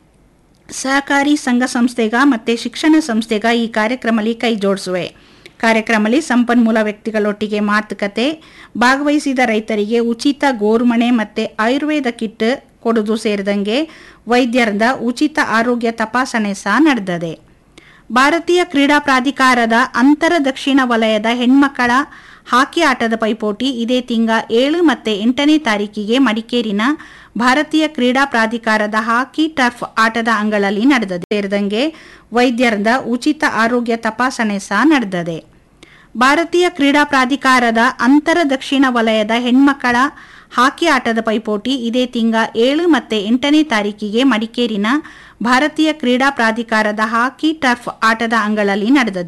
ಸಹಕಾರಿ ಸಂಘ ಸಂಸ್ಥೆಗ ಮತ್ತೆ ಶಿಕ್ಷಣ ಸಂಸ್ಥೆಗ ಈ ಕಾರ್ಯಕ್ರಮದಲ್ಲಿ ಕೈ ಜೋಡಿಸುವೆ ಕಾರ್ಯಕ್ರಮದಲ್ಲಿ ಸಂಪನ್ಮೂಲ ವ್ಯಕ್ತಿಗಳೊಟ್ಟಿಗೆ ಮಾತುಕತೆ ಭಾಗವಹಿಸಿದ ರೈತರಿಗೆ ಉಚಿತ ಗೋರುಮಣೆ ಮತ್ತೆ ಆಯುರ್ವೇದ ಕಿಟ್ ಕೊಡುವುದು ಸೇರಿದಂಗೆ ವೈದ್ಯರಿಂದ ಉಚಿತ ಆರೋಗ್ಯ ತಪಾಸಣೆ ಸಹ ನಡೆದದೆ ಭಾರತೀಯ ಕ್ರೀಡಾ ಪ್ರಾಧಿಕಾರದ ಅಂತರ ದಕ್ಷಿಣ ವಲಯದ ಹೆಣ್ಮಕ್ಕಳ ಹಾಕಿ ಆಟದ ಪೈಪೋಟಿ ಇದೇ ತಿಂಗ ಏಳು ಮತ್ತೆ ಎಂಟನೇ ತಾರೀಕಿಗೆ ಮಡಿಕೇರಿನ ಭಾರತೀಯ ಕ್ರೀಡಾ ಪ್ರಾಧಿಕಾರದ ಹಾಕಿ ಟರ್ಫ್ ಆಟದ ಅಂಗಳಲ್ಲಿ ನಡೆದದೆ ಸೇರಿದಂಗೆ ವೈದ್ಯರಿಂದ ಉಚಿತ ಆರೋಗ್ಯ ತಪಾಸಣೆ ಸಹ ನಡೆದದೆ ಭಾರತೀಯ ಕ್ರೀಡಾ ಪ್ರಾಧಿಕಾರದ ಅಂತರ ದಕ್ಷಿಣ ವಲಯದ ಹೆಣ್ಮಕ್ಕಳ ಹಾಕಿ ಆಟದ ಪೈಪೋಟಿ ಇದೇ ತಿಂಗ ಏಳು ಮತ್ತೆ ಎಂಟನೇ ತಾರೀಕಿಗೆ ಮಡಿಕೇರಿನ ಭಾರತೀಯ ಕ್ರೀಡಾ ಪ್ರಾಧಿಕಾರದ ಹಾಕಿ ಟರ್ಫ್ ಆಟದ ಅಂಗಳಲ್ಲಿ ನಡೆದದೆ